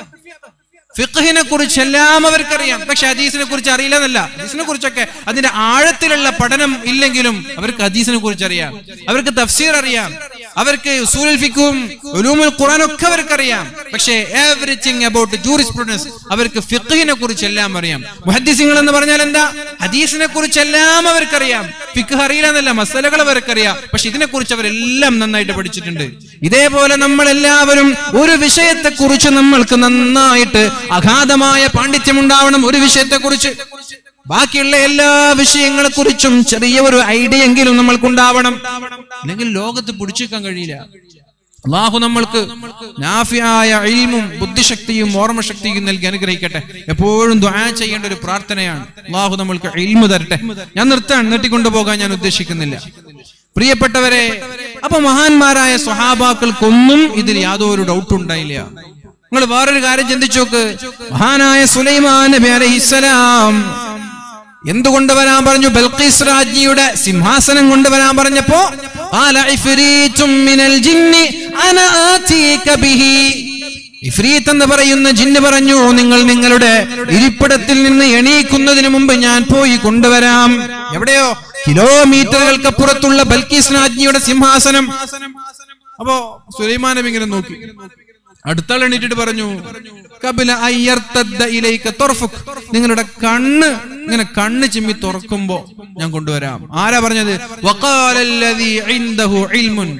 ഫിഖിനെ കുറിച്ചെല്ലാം അവർക്കറിയാം പക്ഷെ ഹദീസിനെ കുറിച്ച് അറിയില്ല എന്നല്ല ഹദീസിനെ കുറിച്ചൊക്കെ അതിന്റെ ആഴത്തിലുള്ള പഠനം ഇല്ലെങ്കിലും അവർക്ക് ഹദീസിനെ കുറിച്ച് അറിയാം അവർക്ക് തഫ്സീർ അറിയാം അവർക്ക് ഉസൂലുൽ ഫിഖും ഉലൂമുൽ ഖുർആൻ ഒക്കെ അവർക്കറിയാം പക്ഷേ എവറിഥിങ് അബൌട്ട് ജൂറിസ്പ്രുഡൻസ് അവർക്ക് ഫിഖിനെ കുറിച്ചെല്ലാം അറിയാം മുഹദ്ദിസിങ്ങൾ എന്ന് പറഞ്ഞാൽ എന്താ ഹദീസിനെ കുറിച്ചെല്ലാം അവർക്കറിയാം ഫിഖ് അറിയില്ല എന്നല്ല മസലകൾ അവർക്കറിയാം പക്ഷെ ഇതിനെ കുറിച്ച് അവരെല്ലാം നന്നായിട്ട് പഠിച്ചിട്ടുണ്ട് ഇതേപോലെ നമ്മൾ എല്ലാവരും ഒരു വിഷയത്തെ കുറിച്ച് നമ്മൾക്ക് നന്നായിട്ട് അഗാധമായ പാണ്ഡിത്യം ഉണ്ടാവണം ഒരു വിഷയത്തെ കുറിച്ച് ബാക്കിയുള്ള എല്ലാ വിഷയങ്ങളെ കുറിച്ചും ചെറിയ ഒരു ഐഡിയ എങ്കിലും നമ്മൾക്കുണ്ടാവണം അല്ലെങ്കിൽ ലോകത്ത് പിടിച്ചേക്കാൻ കഴിയില്ല അള്ളാഹു നമ്മൾക്ക് നാഫിയായ ഇൽമും ബുദ്ധിശക്തിയും ഓർമ്മശക്തിയും നൽകി അനുഗ്രഹിക്കട്ടെ എപ്പോഴും ദ്വാ ചെയ്യേണ്ട ഒരു പ്രാർത്ഥനയാണ് അള്ളാഹു നമ്മൾക്ക് ഇൽമു തരട്ടെ ഞാൻ നിർത്താൻ നീട്ടിക്കൊണ്ടു പോകാൻ ഞാൻ ഉദ്ദേശിക്കുന്നില്ല പ്രിയപ്പെട്ടവരെ അപ്പൊ മഹാന്മാരായ സ്വഹാബാക്കൾക്കൊന്നും ഇതിൽ യാതൊരു ഡൗട്ടും ഉണ്ടായില്ല നിങ്ങൾ വേറൊരു കാര്യം ചിന്തിച്ചു നോക്ക് മഹാനായ സുലൈമാൻ നബി അലൈഹിസ്സലാം എന്തുകൊണ്ട് വരാൻ പറഞ്ഞു ബൽഖീസ് രാജ്ഞിയുടെ സിംഹാസനം കൊണ്ടുവരാൻ പറഞ്ഞപ്പോ "ഖാല ഇഫ്രീത്തും മിനൽ ജിന്നി അന ആതീക ബിഹി." ഇഫ്രീത്ത് എന്ന് പറയുന്ന ജിന്ന് പറഞ്ഞു നിങ്ങൾ നിങ്ങളുടെ ഇരിപ്പിടത്തിൽ നിന്ന് എണീക്കുന്നതിന് മുമ്പ് ഞാൻ പോയി കൊണ്ടുവരാം എവിടെയോ കിലോമീറ്ററുകൾക്കപ്പുറത്തുള്ള ബൽക്കീസ് രാജ്ഞിയുടെ സിംഹാസനം അപ്പോ സുലൈമാൻ നബി ഇങ്ങനെ നോക്കി അടുത്താൾ എണീറ്റിട്ട് പറഞ്ഞു കപില അയ്യർത്തദ്ദ ഇലൈക തുറഫുക് നിങ്ങളുടെ കണ്ണ് ഇങ്ങനെ കണ്ണ് ചിമ്മി തുറക്കുമ്പോ ഞാൻ കൊണ്ടുവരാം ആരാ പറഞ്ഞത് വഖാലല്ലദീ ഇൻദഹു ഇൽമുൻ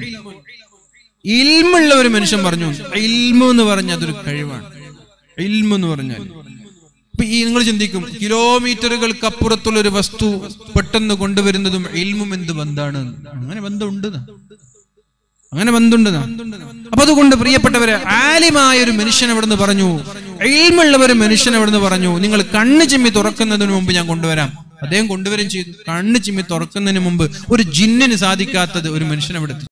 ഇൽമുള്ള ഒരു മനുഷ്യൻ പറഞ്ഞു ഇൽമു എന്ന് പറഞ്ഞ അതൊരു കഴിവാണ് ഇൽമു എന്ന് പറഞ്ഞാൽ ഇപ്പൊ ഈ നിങ്ങൾ ചിന്തിക്കും കിലോമീറ്ററുകൾക്ക് അപ്പുറത്തുള്ള ഒരു വസ്തു പെട്ടെന്ന് കൊണ്ടുവരുന്നതും ഇൽമും എന്ത് ബന്ധാണ് അങ്ങനെ ബന്ധമുണ്ട് ന്നാ. അങ്ങനെ ബന്ധുണ്ട് ന്നാ. അപ്പൊ അതുകൊണ്ട് പ്രിയപ്പെട്ടവരെ ആലിമായ ഒരു മനുഷ്യൻ എവിടുന്ന് പറഞ്ഞു ഇൽമുള്ള ഒരു മനുഷ്യൻ എവിടുന്ന് പറഞ്ഞു നിങ്ങൾ കണ്ണ് ചിമ്മി തുറക്കുന്നതിന് മുമ്പ് ഞാൻ കൊണ്ടുവരാം അദ്ദേഹം കൊണ്ടുവരും ചെയ്തു കണ്ണ് ചിമ്മി തുറക്കുന്നതിന് മുമ്പ് ഒരു ജിന്നിന് സാധിക്കാത്തത് ഒരു മനുഷ്യൻ അവിടെ എത്തി.